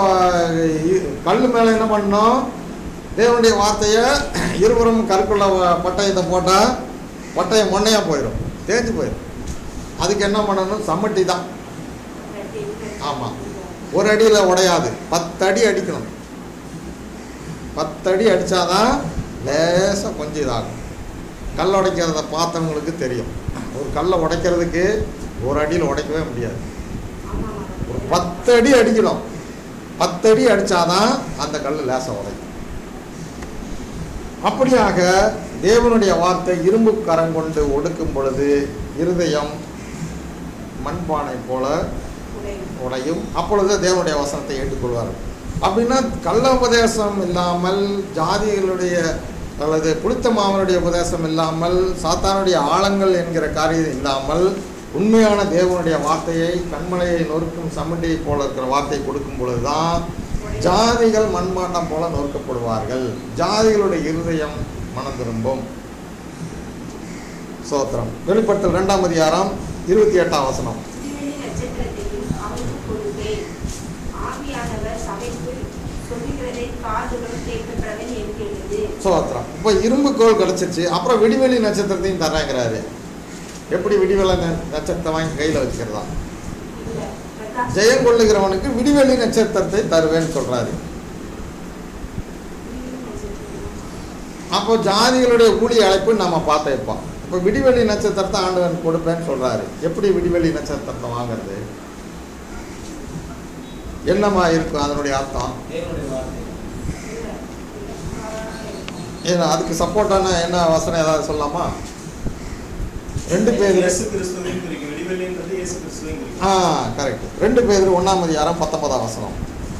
கல் மேலே என்ன பண்ணணும் தேவனுடைய வார்த்தையை இருபுறம் கற்குள்ள வ- பட்டயத்தை போட்டால் பட்டயம் மொன்னையாக போயிடும் தேஞ்சு போயிடும் அதுக்கு என்ன பண்ணணும் சம்மட்டி தான் ஆமாம் ஒரு அடியில் உடையாது பத்து அடி அடிக்கணும் பத்தடி அடித்தாதான் லேசாக கொஞ்சம் இதாகும் கல் உடைக்கிறத பார்த்தவங்களுக்கு தெரியும் ஒரு கல்லை உடைக்கிறதுக்கு ஒரு அடியில் உடைக்கவே முடியாது ஒரு பத்து அடி அடிக்கணும் பத்து அடி அடித்தாதான் அந்த கல் லேசாக உடைக்கும் அப்படியாக தேவனுடைய வார்த்தை இரும்பு கரம் கொண்டு ஒடுக்கும் பொழுது இருதயம் மண்பானை போல உடையும் அப்பொழுது தேவனுடைய வசனத்தை ஏற்றுக்கொள்வார் அப்படின்னா கள்ள உபதேசம் இல்லாமல் ஜாதிகளுடைய அல்லது புளித்த மாவனுடைய உபதேசம் இல்லாமல் சாத்தானுடைய ஆழங்கள் என்கிற காரியம் இல்லாமல் உண்மையான தேவனுடைய வார்த்தையை கண்மலையை நொறுக்கும் சமண்டியை போல இருக்கிற வார்த்தை கொடுக்கும் பொழுதுதான் ஜாதிகள் மண்பாண்டம் போல நொறுக்கப்படுவார்கள் ஜாதிகளுடைய இருதயம் மனம் திரும்பும் சோத்திரம் வெளிப்படுத்தல் இரண்டாம் அதிகாரம் இருபத்தி எட்டாம் வசனம் விண்வெளி நட்சத்திரத்தையும் அவனுக்கு கொடுப்பேன் ஆவியானவர் சேர்க்கப்படவன் என்கிறது சோத்திரம் இப்போ இரும்பு கோல் கிடச்சிருச்சு அப்புறம் விடிவெளி நட்சத்திரத்தையும் தர்றேங்கிறாரு எப்படி விடிவெளி ந- நட்சத்திரத்தை வாங்கி கையில் வச்சுக்கிறதா இல்ல, பிரகாஷ் ஜெயம் கொள்ளுகிறவனுக்கு விடிவெளி நட்சத்திரத்தை தருவேன்னு சொல்றாரு அப்போ ஜாதிகளுடைய ஊழிய அழைப்பு நம்ம பார்த்து இப்போ இப்போ விடிவெளி நட்சத்திரத்தை ஆண்டவன் கொடுப்பேன்னு சொல்றாரு எப்படி விடிவெளி நட்சத்திரத்தை வாங்குறது என்னமா இருக்கும் அதனுடைய அர்த்தம் தேவனுடைய வார்த்தை ஏன்னா அதுக்கு சப்போர்ட்டான என்ன வசனம் ஏதாவது சொல்லலாமா ரெண்டு பேர் இயேசு கிறிஸ்துவையும் குறிக்கும் விடிவெளின்றது இயேசு கிறிஸ்துவையும் குறிக்கும் ஆ கரெக்ட் ரெண்டு பேர் ஒன்றாம் அதிகாரம் பத்தொன்பதாம் வசனம்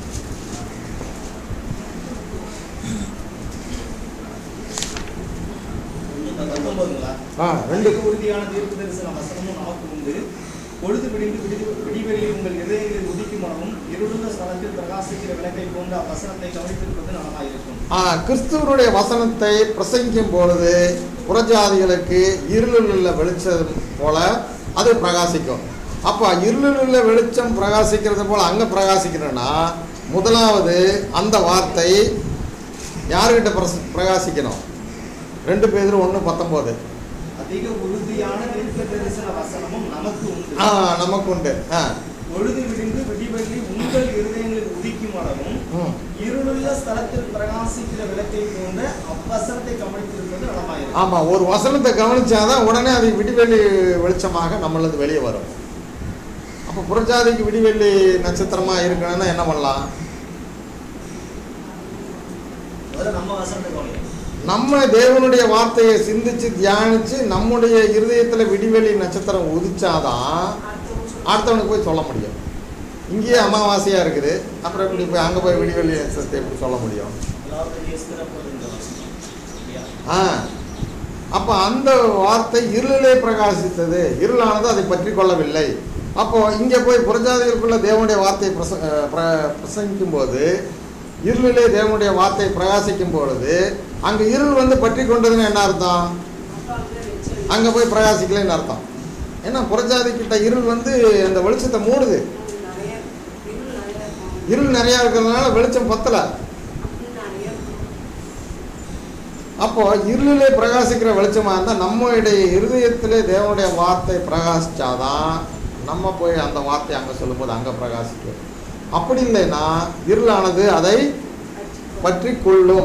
பத்தொன்பதுங்களா ஆ ரெண்டு ரெண்டு உறுதியான தீர்க்க தரிசன வசனமும் நமக்கு உண்டு பொழுது விடிந்து விடி விடிவெளியில் உங்கள் இதயங்களில் உதிக்குமாவும் இருளுள்ள ஸ்தலத்தில் பிரகாசிக்கிற விளக்கை போன்ற வசனத்தை கவனித்திருப்பது நலமாயிருக்கும் ஆ கிறிஸ்துவனுடைய வசனத்தை பிரசங்கிக்கும் பொழுது புறஜாதிகளுக்கு இருளில் உள்ள வெளிச்சம் போல அது பிரகாசிக்கும் அப்போ இருளில் உள்ள வெளிச்சம் பிரகாசிக்கிறது போல அங்கே பிரகாசிக்கணும்னா முதலாவது அந்த வார்த்தை யாருக்கிட்ட பிரச பிரகாசிக்கணும் ரெண்டு பேர் ஒன்று பத்தொம்போது அதிக உறுதியான தீர்க்க தரிசன வசனமும் நமக்கு உண்டு ஆ நமக்கு உண்டு ஆ பொழுது விடிந்து விடிவெள்ளி உங்கள் இருதயங்களில் உதிக்கும் அளவும் ம் இருளுள்ள ஸ்தலத்தில் பிரகாசிக்கிற விளக்கை போன்ற அவ்வசனத்தை கவனித்திருப்பது நலமாயிருக்கும் ஆமாம் ஒரு வசனத்தை கவனிச்சாதான் உடனே அது விடிவெள்ளி வெளிச்சமாக நம்மளது வெளியே வரும் அப்போ புறஜாதிக்கு விடிவெள்ளி நட்சத்திரமாக இருக்கணும்னா என்ன பண்ணலாம் முதல்ல நம்ம வசனத்தை கவனிக்கணும் நம்ம தேவனுடைய வார்த்தையை சிந்திச்சு தியானிச்சு நம்முடைய இருதயத்தில் விடிவெளி நட்சத்திரம் உதிச்சாதான் அடுத்தவனுக்கு போய் சொல்ல முடியும் இங்கேயே அமாவாசையாக இருக்குது அப்புறம் இப்படி போய் அங்கே போய் விடிவெளி நட்சத்திரத்தை எப்படி சொல்ல முடியும் எல்லாருடைய ஸ்திரப்பது இந்த வசனம் இல்லையா ஆ அப்போ அந்த வார்த்தை இருளிலே பிரகாசித்தது இருளானது அதை பற்றி கொள்ளவில்லை அப்போ இங்கே போய் புறஜாதிகளுக்குள்ள தேவனுடைய வார்த்தையை பிரச அஹ் பிர- பிரசங்கிக்கும் போது இருளிலே தேவனுடைய வார்த்தை பிரகாசிக்கும் பொழுது அங்கே இருள் வந்து பற்றி கொண்டதுன்னு என்ன அர்த்தம் அங்கே போய் பிரகாசிக்கலைன்னு அர்த்தம் ஏன்னா புறஜாதி கிட்ட இருள் வந்து அந்த வெளிச்சத்தை மூடுது நிறைய இருள் நிறைய இருக்கும் இருள் நிறையா இருக்கிறதுனால வெளிச்சம் பத்தலை அப்படி நிறைய இருக்கும் அப்போ இருளிலே பிரகாசிக்கிற வெளிச்சமாக இருந்தால் நம்மளுடைய இருதயத்திலே தேவனுடைய வார்த்தை பிரகாசிச்சாதான் நம்ம போய் அந்த வார்த்தை அங்கே சொல்லும்போது அங்கே பிரகாசிக்கும் அப்படி இல்லைன்னா இருளானது அதை பற்றி கொள்ளும்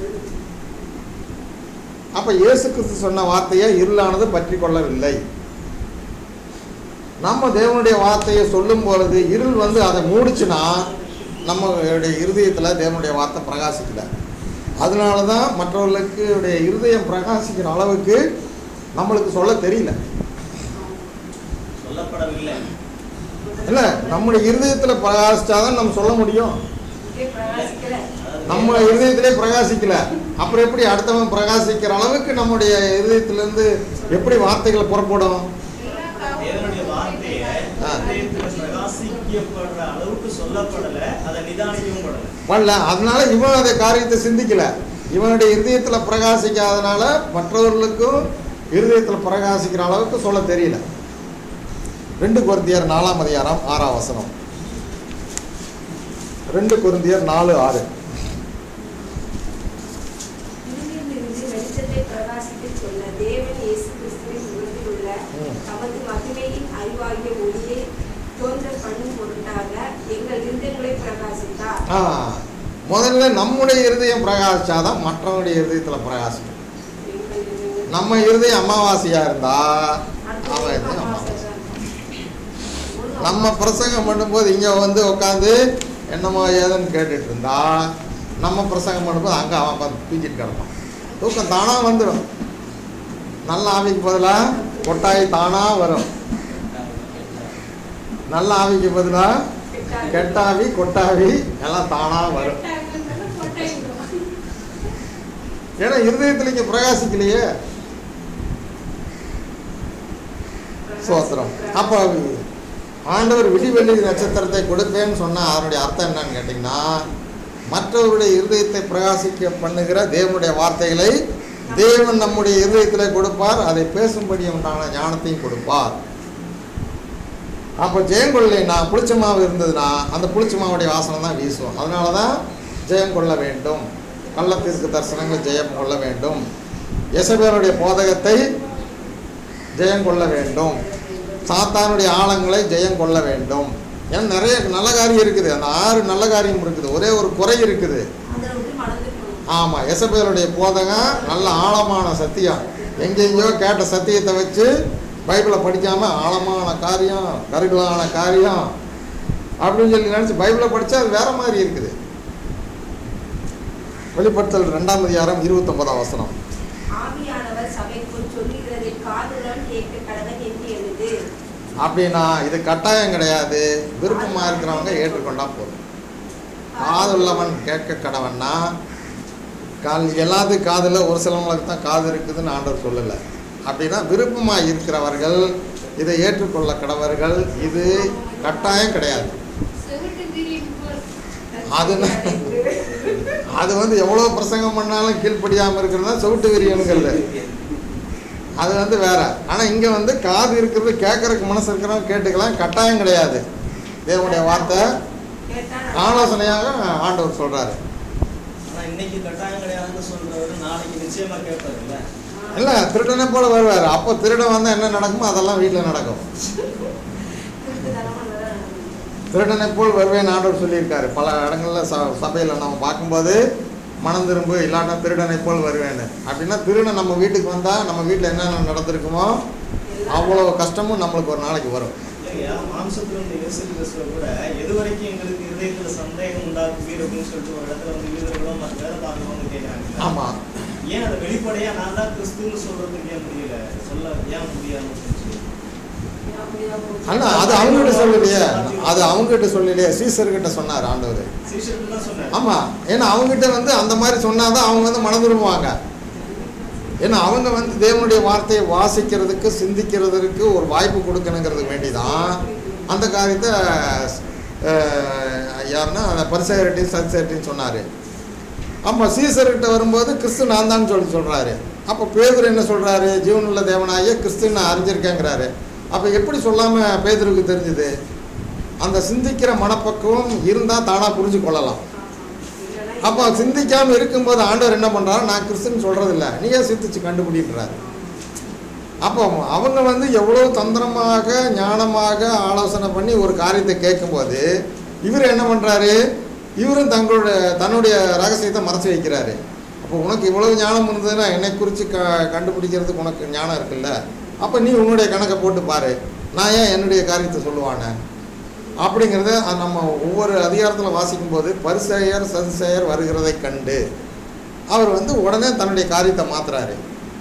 அப்போ இயேசு கிறிஸ்து சொன்ன வார்த்தையை இருளானது பற்றி கொள்ளவில்லை நம்ம தேவனுடைய வார்த்தையை சொல்லும் பொழுது இருள் வந்து அதை மூடிச்சுன்னா நம்மளுடைய இருதயத்தில் தேவனுடைய வார்த்தை பிரகாசிக்கல அதனால தான் மற்றவர்களுக்கு உடைய இருதயம் பிரகாசிக்கிற அளவுக்கு நம்மளுக்கு சொல்ல தெரியல சொல்லப்படவில்லை இல்லை நம்முடைய இருதயத்தில் பிரகாசிச்சாதான் நம்ம சொல்ல முடியும் இதே பிரகாசிக்கல அதாவது நம்ம இருதயத்திலே பிரகாசிக்கல அப்புறம் எப்படி அடுத்தவன் பிரகாசிக்கிற அளவுக்கு நம்முடைய இருதயத்திலேருந்து எப்படி வார்த்தைகள் புறப்படும் தேவனுடைய வார்த்தையை ஆ. இதயத்துல பிரகாசிக்கப்படுற அளவுக்கு சொல்லப்படல அதை நிதானிக்கவும் படல வரல அதனால இவன் அதை காரியத்தை சிந்திக்கல இவனுடைய இருதயத்தில் பிரகாசிக்காதனால மற்றவர்களுக்கும் இருதயத்தில் பிரகாசிக்கிற அளவுக்கு சொல்ல தெரியல ரெண்டு கொருந்தியர் நாலாம் அதிகாரம் ஆறாம் வசனம் ரெண்டு கொருந்தியர் நாலு ஆறு இருளிலிருந்து வெளிச்சத்தை பிரகாசிக்கச் சொன்ன தேவன் இயேசு கிறிஸ்துவின் உலகில் உள்ள ம். தமது மகிமையின் அறிவாகிய ஒளியை தோன்ற பண்ணும் பொருட்டாக எங்கள் இருதயங்களை பிரகாசித்தார் ஆ முதல்ல நம்முடைய இருதயம் பிரகாசிச்சாதான் மற்றவனுடைய இருதயத்தில் பிரகாசிக்கும் எங்கள் இருதயங்கள் நம்ம இருதயம் அமாவாசையா இருந்தா அடுத்த அவன் இருதயம் இருதயம் அமாவாசை அமாவாசை தான் இருக்கும். ஒண்ணு நம்ம பிரசங்கம் பண்ணும்போது இங்கே வந்து உட்காந்து என்னமோ ஏதுன்னு கேட்டுட்டு இருந்தா நம்ம பிரசங்கம் பண்ணும்போது அங்கே அவன் உட்காந்து தூக்கிட்டு கிடப்பான் தூக்கம் தானாக வந்துடும் நல்ல ஆவிக்கு பதிலாக கொட்டாய் தானாக வரும் நல்ல ஆவிக்கு பதிலாக கெட்டாவி கொட்டாவி எல்லாம் தானாக வரும் ஏன்னா இருதயத்தில் இங்கே பிரகாசிக்கலையே சோத்திரம் அப்போ ஆண்டவர் விடிவெள்ளி நட்சத்திரத்தை கொடுப்பேன்னு சொன்னால் அதனுடைய அர்த்தம் என்னன்னு கேட்டிங்கன்னா மற்றவருடைய இருதயத்தை பிரகாசிக்க பண்ணுகிற தேவனுடைய வார்த்தைகளை தேவன் நம்முடைய இருதயத்தில் கொடுப்பார் அதை பேசும்படி உண்டான ஞானத்தையும் கொடுப்பார் அப்போ ஜெயம் கொள்ளலைன்னா புளிச்ச மாவு இருந்ததுன்னா அந்த புளிச்ச மாவுடைய வாசனை தான் வீசும் அதனால தான் ஜெயம் கொள்ள வேண்டும் கள்ளத்திற்கு தரிசனங்கள் ஜெயம் கொள்ள வேண்டும் எசபேலுடைய போதகத்தை ஜெயம் கொள்ள வேண்டும் சாத்தானுடைய ஆழங்களை ஜெயம் கொள்ள வேண்டும் ஏன்னா நிறைய நல்ல காரியம் இருக்குது அந்த ஆறு நல்ல காரியம் இருக்குது ஒரே ஒரு குறை இருக்குது அதை விட்டு மறந்துக்கணும் ஆமாம் எசபேலுடைய போதகம் நல்ல ஆழமான சத்தியம் எங்கெங்கேயோ கேட்ட சத்தியத்தை வச்சு பைபிளை படிக்காமல் ஆழமான காரியம் கருகலான காரியம் அப்படின்னு சொல்லி நினச்சி பைபிளை படித்தா அது வேற மாதிரி இருக்குது வெளிப்படுத்தல் ரெண்டாம் அதிகாரம் இருபத்தொன்பதாம் வசனம் ஆவியானவர் சபைக்குள் சொல்லுகிறதை காதுடன் கேட்க கடவன் என்று எழுது அப்படின்னா இது கட்டாயம் கிடையாது விருப்பமாக இருக்கிறவங்க ஏற்றுக்கொண்டா போதும் காதுள்ளவன் கேட்க கடவன்னா கால் எல்லாத்துக்கும் காதில் ஒரு சிலவங்களுக்கு தான் காது இருக்குதுன்னு ஆண்டவர் சொல்லலை அப்படின்னா விருப்பமாக இருக்கிறவர்கள் இதை ஏற்றுக்கொள்ள கடவர்கள் இது கட்டாயம் கிடையாது செவிட்டு திரியும் போல் அது அது வந்து எவ்வளோ பிரசங்கம் பண்ணாலும் கீழ்ப்படியாமல் இருக்கிறது தான் செவிட்டு விரியனுங்கள்ல அது வந்து வேற ஆனால் இங்கே வந்து காது இருக்கிறது கேட்கறதுக்கு மனசு இருக்கிறவங்க கேட்டுக்கலாம் கட்டாயம் கிடையாது தேவனுடைய வார்த்தை கேட்டா ஆலோசனையாக ஆண்டவர் சொல்றாரு ஆனா இன்னைக்கு கட்டாயம் கிடையாதுன்னு சொல்றவரு நாளைக்கு நிச்சயமா கேட்பாருல்ல இல்லை திருடனை போல வருவார் அப்போ திருடன் வந்தால் என்ன நடக்குமோ அதெல்லாம் வீட்டில் நடக்கும் திருட்டுத்தனமா நல்லா நடக்கும். திருடனை போல் வருவேன் ஆண்டவர் சொல்லியிருக்காரு பல இடங்களில் ச சபையில் நம்ம பார்க்கும்போது மனம் திரும்பு இல்லாட்டா திருடனை போல் வருவேன்னு அப்படின்னா திருடன் நம்ம வீட்டுக்கு வந்தால் நம்ம வீட்டில் என்னென்ன நடந்திருக்குமோ அவ்வளோ கஷ்டமும் நம்மளுக்கு ஒரு நாளைக்கு வரும் இல்லையா மாம்சத்துல வந்து இயேசு கிறிஸ்துவ கூட எது வரைக்கும் எங்களுக்கு இதயத்துல சந்தேகம் உண்டாக்குவீர் அப்படின்னு சொல்லிட்டு ஒரு இடத்துல வந்து யூதர்களும் மற்ற வேலை பார்க்கறவங்க கேட்கறாங்க ஆமாம் ஏன் அதை வெளிப்படையா நான் தான் கிறிஸ்துன்னு சொல்றதுக்கு ஏன் முடியல சொல்ல ஏன் முடியாம போச்சு? அப்படியா போச்சு. அண்ணா அது அவங்ககிட்ட சொல்லலையே அது அவங்ககிட்ட சொல்லலையே சீசர்கிட்ட சொன்னார் ஆண்டவர் சீஷருக்கு தான் சொன்னேன் ஆமாம் ஏன்னா அவங்ககிட்ட வந்து அந்த மாதிரி சொன்னாதான் அவங்க வந்து மனம் திரும்புவாங்க ஏன்னா அவங்க வந்து தேவனுடைய வார்த்தையை வாசிக்கிறதுக்கு சிந்திக்கிறதுக்கு ஒரு வாய்ப்பு கொடுக்கணுங்கிறதுக்கு வேண்டி தான் அந்த காரியத்தை அஹ், யாருன்னா அந்த பரிசேரட்டியும் சத்சேரட்டியும் சொன்னார் ஆமாம் சீசர்கிட்ட வரும்போது கிறிஸ்து நான் தான் சொல்லி சொல்கிறாரு அப்போ பேதுரு என்ன சொல்கிறாரு ஜீவனுள்ள தேவனாகிய கிறிஸ்து நான் அறிஞ்சிருக்கேங்கிறாரு அப்போ எப்படி சொல்லாமல் பேதுருக்கு தெரிஞ்சுது அந்த சிந்திக்கிற மனப்பக்குவம் இருந்தால் தானாக புரிஞ்சு கொள்ளலாம் இல்லைன்னா அப்போ சிந்திக்காமல் இருக்கும்போது ஆண்டவர் என்ன பண்ணுறாரு நான் கிறிஸ்துன்னு சொல்கிறதில்ல நீயே சிந்திச்சு கண்டுபிடிக்கிறாரு அப்போ அவங்க வந்து எவ்வளோ தந்திரமாக ஞானமாக ஆலோசனை பண்ணி ஒரு காரியத்தை கேட்கும்போது இவர் என்ன பண்ணுறாரு இவரும் தங்களுடைய தன்னுடைய ரகசியத்தை மறைச்சு வைக்கிறாரு அப்போ உனக்கு இவ்வளவு ஞானம் இருந்ததுன்னா என்னை குறித்து க கண்டுபிடிக்கிறதுக்கு உனக்கு ஞானம் இருக்குல்ல அப்போ நீ உன்னுடைய கணக்கை போட்டு பாரு நான் ஏன் என்னுடைய காரியத்தை சொல்லுவானே அப்படிங்கிறத அது நம்ம ஒவ்வொரு அதிகாரத்தில் வாசிக்கும்போது பரிசெயர் சதுசெயர் வருகிறதை கண்டு அவர் வந்து உடனே தன்னுடைய காரியத்தை மாத்துறாரு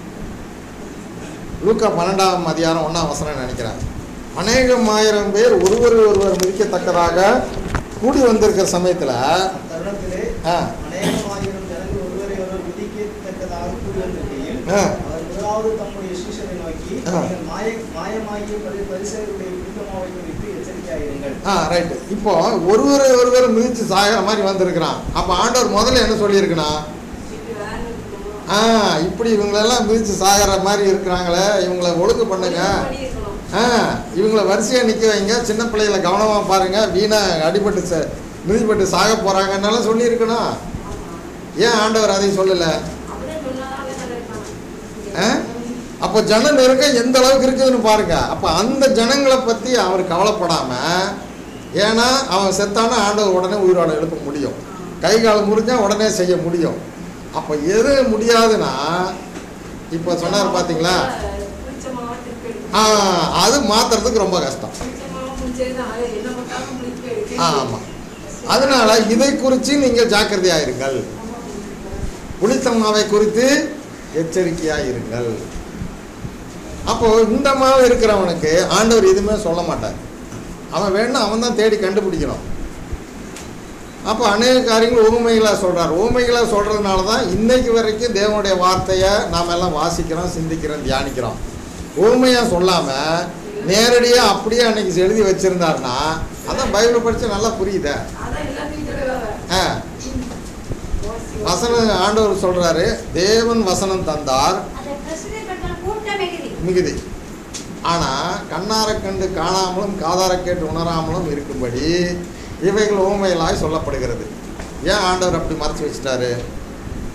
லூக்கா பன்னெண்டாம் அதிகாரம் ஒன்றாம் வசனம் நினைக்கிறேன் அநேகம் ஆயிரம் பேர் ஒருவர் ஒருவர் மிதிக்கத்தக்கதாக கூடி வந்திருக்கிற சமயத்தில் தருணத்திலே ஆ அநேகமாயிரம் ஜனங்கள் ஒருவரை ஒருவர் விதிக்கத்தக்கதாக கூடி வந்திருக்கையில் ஆ. அவர் முதலாவது தம்முடைய சீஷரை நோக்கி ஆ. நீங்கள் மாய மாயமாகிய பரி- பரிசேயருடைய பிடித்தமாவை குறித்து எச்சரிக்கையாயிருங்கள் ஆ ரைட்டு இப்போ ஒருவர் ஒருவர் மிதிச்சு சாகிற மாதிரி வந்திருக்கிறான் அப்போ ஆண்டவர் முதல்ல என்ன சொல்லியிருக்கணும் இப்படி வேற இருக்கணும். ஆ இப்படி இவங்களெல்லாம் மிதிச்சு சாகிற மாதிரி இருக்கிறாங்களே இவங்களை ஒழுங்கு பண்ணுங்க பண்ணியிருக்கணும். ஆ இவங்கள வரிசையாக நிற்க வைங்க சின்ன பிள்ளைகளை கவனமாக பாருங்க வீணாக அடிபட்டு ச மிதிப்பட்டு சாக போகிறாங்கன்னாலும் சொல்லியிருக்கணும் ஆமா. ஏன் ஆண்டவர் அதை சொல்லலை அப்படியே சொன்னாதான் வேற இருக்காங்க. ஆ? அப்போ ஜன நெருக்கம் எந்த அளவுக்கு இருக்குதுன்னு பாருங்க அப்போ அந்த ஜனங்களை பற்றி அவர் கவலைப்படாமல் ஏன்னா அவன் செத்தானா ஆண்டவர் உடனே உயிரோட எழுப்ப முடியும் கை கால் முறிஞ்சா உடனே செய்ய முடியும் அப்போ எது முடியாதுன்னா இப்போ சொன்னார் பார்த்தீங்களா புளிச்ச மாவை திருப்பி எடுக்கணும். ஆ அது மாற்றுறதுக்கு ரொம்ப கஷ்டம் புளிச்ச மாவு புளிச்சதுதான். அது என்ன பண்ணாலும் புளிப்பு எடுக்க ஆ, ஆமாம் அதனால இதை குறித்து நீங்கள் ஜாக்கிரதையாக இருங்கள் புளித்த மாவை குறித்து எச்சரிக்கையாக இருங்கள் அப்போ இந்த மாவு இருக்கிறவனுக்கு ஆண்டவர் எதுவுமே சொல்ல மாட்டார் அவன் வேணும்னா அவன் தான் தேடி கண்டுபிடிக்கணும் அப்போ அநேக காரியங்கள் ஊமைகளாக சொல்கிறார் ஊமைகளாக சொல்கிறதுனால தான் இன்னைக்கு வரைக்கும் தேவனுடைய வார்த்தையை நாம் எல்லாம் வாசிக்கிறோம் சிந்திக்கிறோம் தியானிக்கிறோம் ஊமையாக சொல்லாமல் நேரடியாக அப்படியே அன்னைக்கு எழுதி வச்சுருந்தாருன்னா அதான் பைபிள் படித்து நல்லா புரியுதே அதான் எல்லாத்தையும் சொல்லுவாங்க. ஆ ஓசி, வசனம் ஆண்டவர் சொல்கிறாரு தேவன் வசனம் தந்தார் அதை பிரசுரப்படுத்தின கூட்டம் மிகுதி மிகுதி ஆனால் கண்ணார கண்டு காணாமலும் காதார கேட்டு உணராமலும் இருக்கும்படி இவைகள் ஊமைகளாய் சொல்லப்படுகிறது ஏன் ஆண்டவர் அப்படி மறைச்சு வச்சுட்டாரு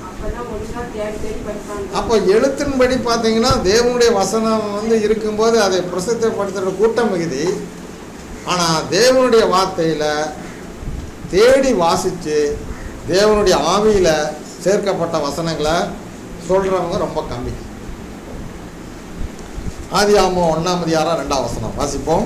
இருந்துச்சுன்னா தேடி தேடி படிப்பாங்க அப்போ எழுத்தின்படி பார்த்தீங்கன்னா தேவனுடைய வசனம் வந்து இருக்கும்போது அதை பிரசித்தப்படுத்துகிற கூட்டம் மிகுதி ஆனால் தேவனுடைய வார்த்தையில் தேடி வாசித்து தேவனுடைய ஆவியில் சேர்க்கப்பட்ட வசனங்களை சொல்கிறவங்க ரொம்ப கம்மி ஆதி ஆமோ ஒன்றாம் அதிகாரம் ரெண்டாம் வசனம் வாசிப்போம்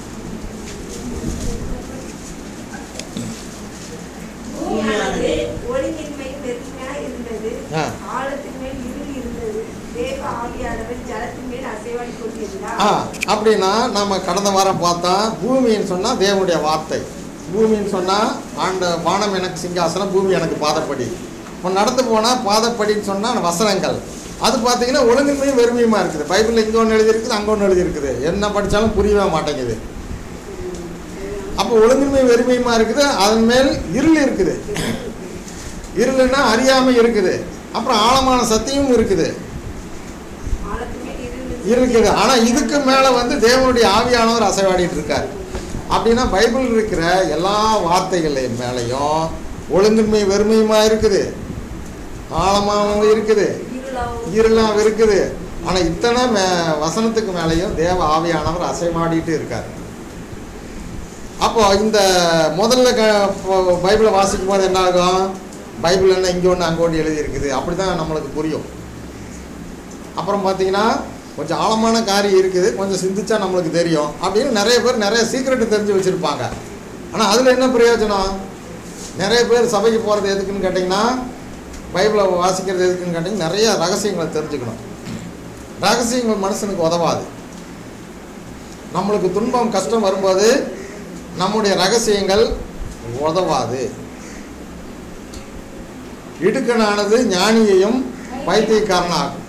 பூமியானது ஒழுங்கின்மை வெறுமையா இருந்தது ஆ. ஆழத்தின் மேல் இருள் இருந்தது தேவ ஆவியானவர் ஜலத்தின் மேல் அசைவாடி கொண்டிருந்தார் ஆ அப்படின்னா நம்ம கடந்த வாரம் பார்த்தா பூமின்னு சொன்னால் தேவனுடைய வார்த்தை பூமின்னு சொன்னால் ஆண்ட வானம் எனக்கு சிங்காசனம் பூமி எனக்கு பாதப்படி இப்போ நடந்து போனால் பாதப்படின்னு சொன்னால் வசனங்கள் அது பார்த்தீங்கன்னா ஒழுங்கின்மையும் வெறுமையுமா இருக்குது பைபிளில் இங்கே ஒன்று எழுதியிருக்குது அங்கே ஒன்று எழுதியிருக்குது என்ன படித்தாலும் புரியவே மாட்டேங்குது அப்போ ஒழுங்கின்மை வெறுமையுமா இருக்குது அதன் மேல் இருள் இருக்குது இருளுன்னா அறியாமை இருக்குது அப்புறம் ஆழமான சத்தியமும் இருக்குது ஆழத்தின் மேல் இருள் இருக்குது ஆனால் இதுக்கு மேலே வந்து தேவனுடைய ஆவியானவர் அசைவாடிட்டு இருக்கார் அப்படின்னா பைபிள் இருக்கிற எல்லா வார்த்தைகள் மேலேயும் ஒழுங்கின்மை வெறுமையுமா இருக்குது ஆழமாகவும் இருக்குது இருளாவும் இருளாகவும் இருக்குது ஆனால் இத்தனை மே வசனத்துக்கு மேலேயும் தேவ ஆவியானவர் அசைவாடிட்டு இருக்கார் அப்போ இந்த முதல்ல க இப்போ பைபிளை வாசிக்கும் போது என்ன ஆகும் பைபிள் என்ன இங்கே ஒன்று அங்கே ஒன்று எழுதியிருக்குது அப்படி தான் நம்மளுக்கு புரியும் அப்புறம் பார்த்தீங்கன்னா கொஞ்சம் ஆழமான காரியம் இருக்குது கொஞ்சம் சிந்திச்சா நம்மளுக்கு தெரியும் அப்படின்னு நிறைய பேர் நிறைய சீக்கிரட்டு தெரிஞ்சு வச்சுருப்பாங்க ஆனால் அதில் என்ன பிரயோஜனம் நிறைய பேர் சபைக்கு போகிறது எதுக்குன்னு கேட்டிங்கன்னா பைபிளை வாசிக்கிறது எதுக்குன்னு கேட்டிங்கன்னா நிறைய ரகசியங்களை தெரிஞ்சுக்கணும் ரகசியங்கள் மனுஷனுக்கு உதவாது நம்மளுக்கு துன்பம் கஷ்டம் வரும்போது நம்முடைய ரகசியங்கள் உதவாது இடுக்கனானது ஞானியையும் பைத்தியக்காரனாகும்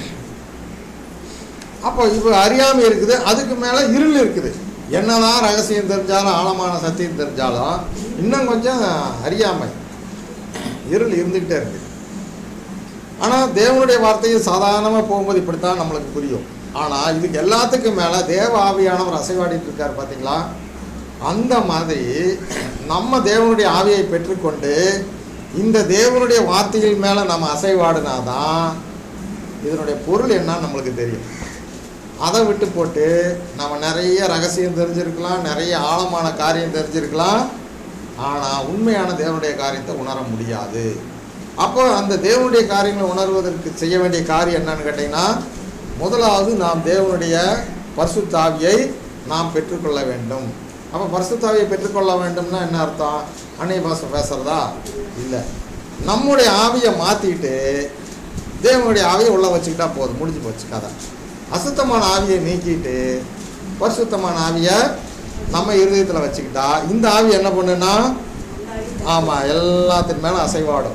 அப்போ இப்போ அறியாமை இருக்குது அதுக்கு மேலே இருள் இருக்குது என்னதான் ரகசியம் தெரிஞ்சாலும் ஆழமான சத்தியம் தெரிஞ்சாலும் இன்னும் கொஞ்சம் அறியாமை இருள் இருந்துக்கிட்டே இருக்குது ஆனால் தேவனுடைய வார்த்தையை சாதாரணமாக போகும்போது இப்படித்தான் நம்மளுக்கு புரியும் ஆனால் இதுக்கு எல்லாத்துக்கும் மேலே தேவ ஆவியானவர் அசைவாடிட்டு இருக்கார் பார்த்தீங்களா அந்த மாதிரி நம்ம தேவனுடைய ஆவியை பெற்றுக்கொண்டு இந்த தேவனுடைய வார்த்தைகள் மேலே நம்ம அசைவாடினாதான் இதனுடைய பொருள் என்னன்னு நம்மளுக்கு தெரியும் அதை விட்டு போட்டு நம்ம நிறைய ரகசியம் தெரிஞ்சிருக்கலாம் நிறைய ஆழமான காரியம் தெரிஞ்சிருக்கலாம் ஆனால் உண்மையான தேவனுடைய காரியத்தை உணர முடியாது அப்போ அந்த தேவனுடைய காரியங்களை உணர்வதற்கு செய்ய வேண்டிய காரியம் என்னன்னு கேட்டிங்கன்னா முதலாவது நாம் தேவனுடைய பரிசுத்தாவியை நாம் பெற்றுக்கொள்ள வேண்டும் அப்போ பரிசுத்தாவியை பெற்றுக்கொள்ள வேண்டும்னா என்ன அர்த்தம் அன்னை பாஷை பேசுகிறதா இல்லை நம்முடைய ஆவியை மாற்றிட்டு தேவனுடைய ஆவியை உள்ளே வச்சுக்கிட்டா போதும் முடிஞ்சு போச்சு கதை அசுத்தமான ஆவியை நீக்கிட்டு பரிசுத்தமான ஆவியை நம்ம இருதயத்தில் வச்சுக்கிட்டா இந்த ஆவி என்ன பண்ணுன்னா ஆமாம் எல்லாத்தின் மேலே அசைவாடும்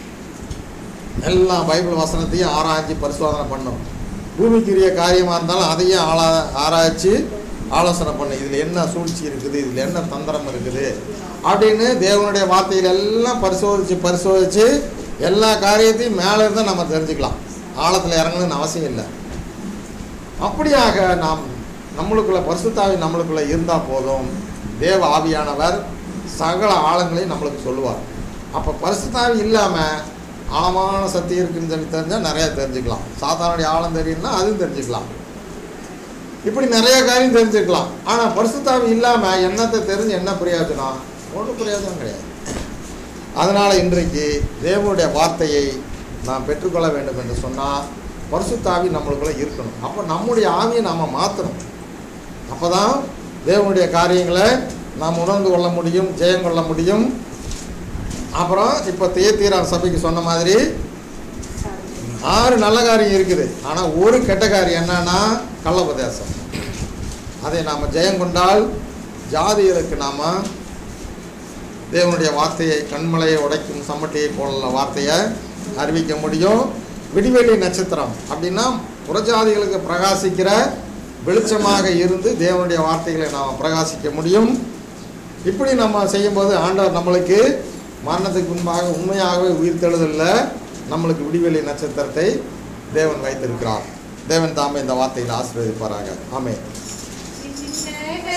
எல்லா பைபிள் வசனத்தையும் ஆராய்ச்சி பரிசோதனை பண்ணும் பூமிக்குரிய காரியமாக இருந்தாலும் அதையும் ஆளா ஆராய்ச்சி ஆலோசனை பண்ணு இதில் என்ன சூழ்ச்சி இருக்குது இதில் என்ன தந்திரம் இருக்குது அப்படின்னு தேவனுடைய வார்த்தைகள் எல்லாம் பரிசோதித்து பரிசோதித்து எல்லா காரியத்தையும் மேலே இருந்தால் நம்ம தெரிஞ்சுக்கலாம் ஆழத்தில் இறங்கணும்னு அவசியம் இல்லை அப்படியாக நாம் நம்மளுக்குள்ள பரிசுத்தாவி நம்மளுக்குள்ள இருந்தால் போதும் தேவ ஆவியானவர் சகல ஆழங்களையும் நம்மளுக்கு சொல்லுவார் அப்போ பரிசுத்தாவி இல்லாமல் ஆழமான சக்தி இருக்குன்னு சொல்லி தெரிஞ்சால் நிறையா தெரிஞ்சுக்கலாம் சாத்தானுடைய ஆழம் தெரியும்னா அதுவும் தெரிஞ்சுக்கலாம் இப்படி நிறைய காரியம் தெரிஞ்சுக்கலாம் ஆனால் பரிசுத்தாவி இல்லாமல் என்னத்தை தெரிஞ்சு என்ன பிரயோஜனம் ஒன்றும் பிரயோஜனம் கிடையாது அதனால் இன்றைக்கு தேவனுடைய வார்த்தையை நாம் பெற்றுக்கொள்ள வேண்டும் என்று சொன்னால் பரிசுத்தாவி நம்மளுக்குள்ளே இருக்கணும் அப்போ நம்முடைய ஆவியை நாம் மாற்றணும் அப்போ தான் தேவனுடைய காரியங்களை நாம் உணர்ந்து கொள்ள முடியும் ஜெயம் கொள்ள முடியும் அப்புறம் இப்போ தேத்தீரா சபைக்கு சொன்ன மாதிரி ஆறு நல்ல காரியம் இருக்குது ஆனால் ஒரு கெட்ட காரியம் என்னன்னா கள்ளபதேசம் அதை நாம் ஜெயம் கொண்டால் ஜாதிகளுக்கு நாம் தேவனுடைய வார்த்தையை கண்மலையை உடைக்கும் சம்மட்டியை போல வார்த்தையை அறிவிக்க முடியும் விடிவெளி நட்சத்திரம் அப்படின்னா புறஜாதிகளுக்கு பிரகாசிக்கிற வெளிச்சமாக இருந்து தேவனுடைய வார்த்தைகளை நாம் பிரகாசிக்க முடியும் இப்படி நம்ம செய்யும்போது ஆண்டவர் நம்மளுக்கு மரணத்துக்கு முன்பாக உண்மையாகவே உயிர்த்தெழுதலில் நம்மளுக்கு விடிவெளி நட்சத்திரத்தை தேவன் வைத்திருக்கிறார் தேவன் தாமே இந்த வார்த்தையில் ஆசீர்வதிப்பாராக ஆமென்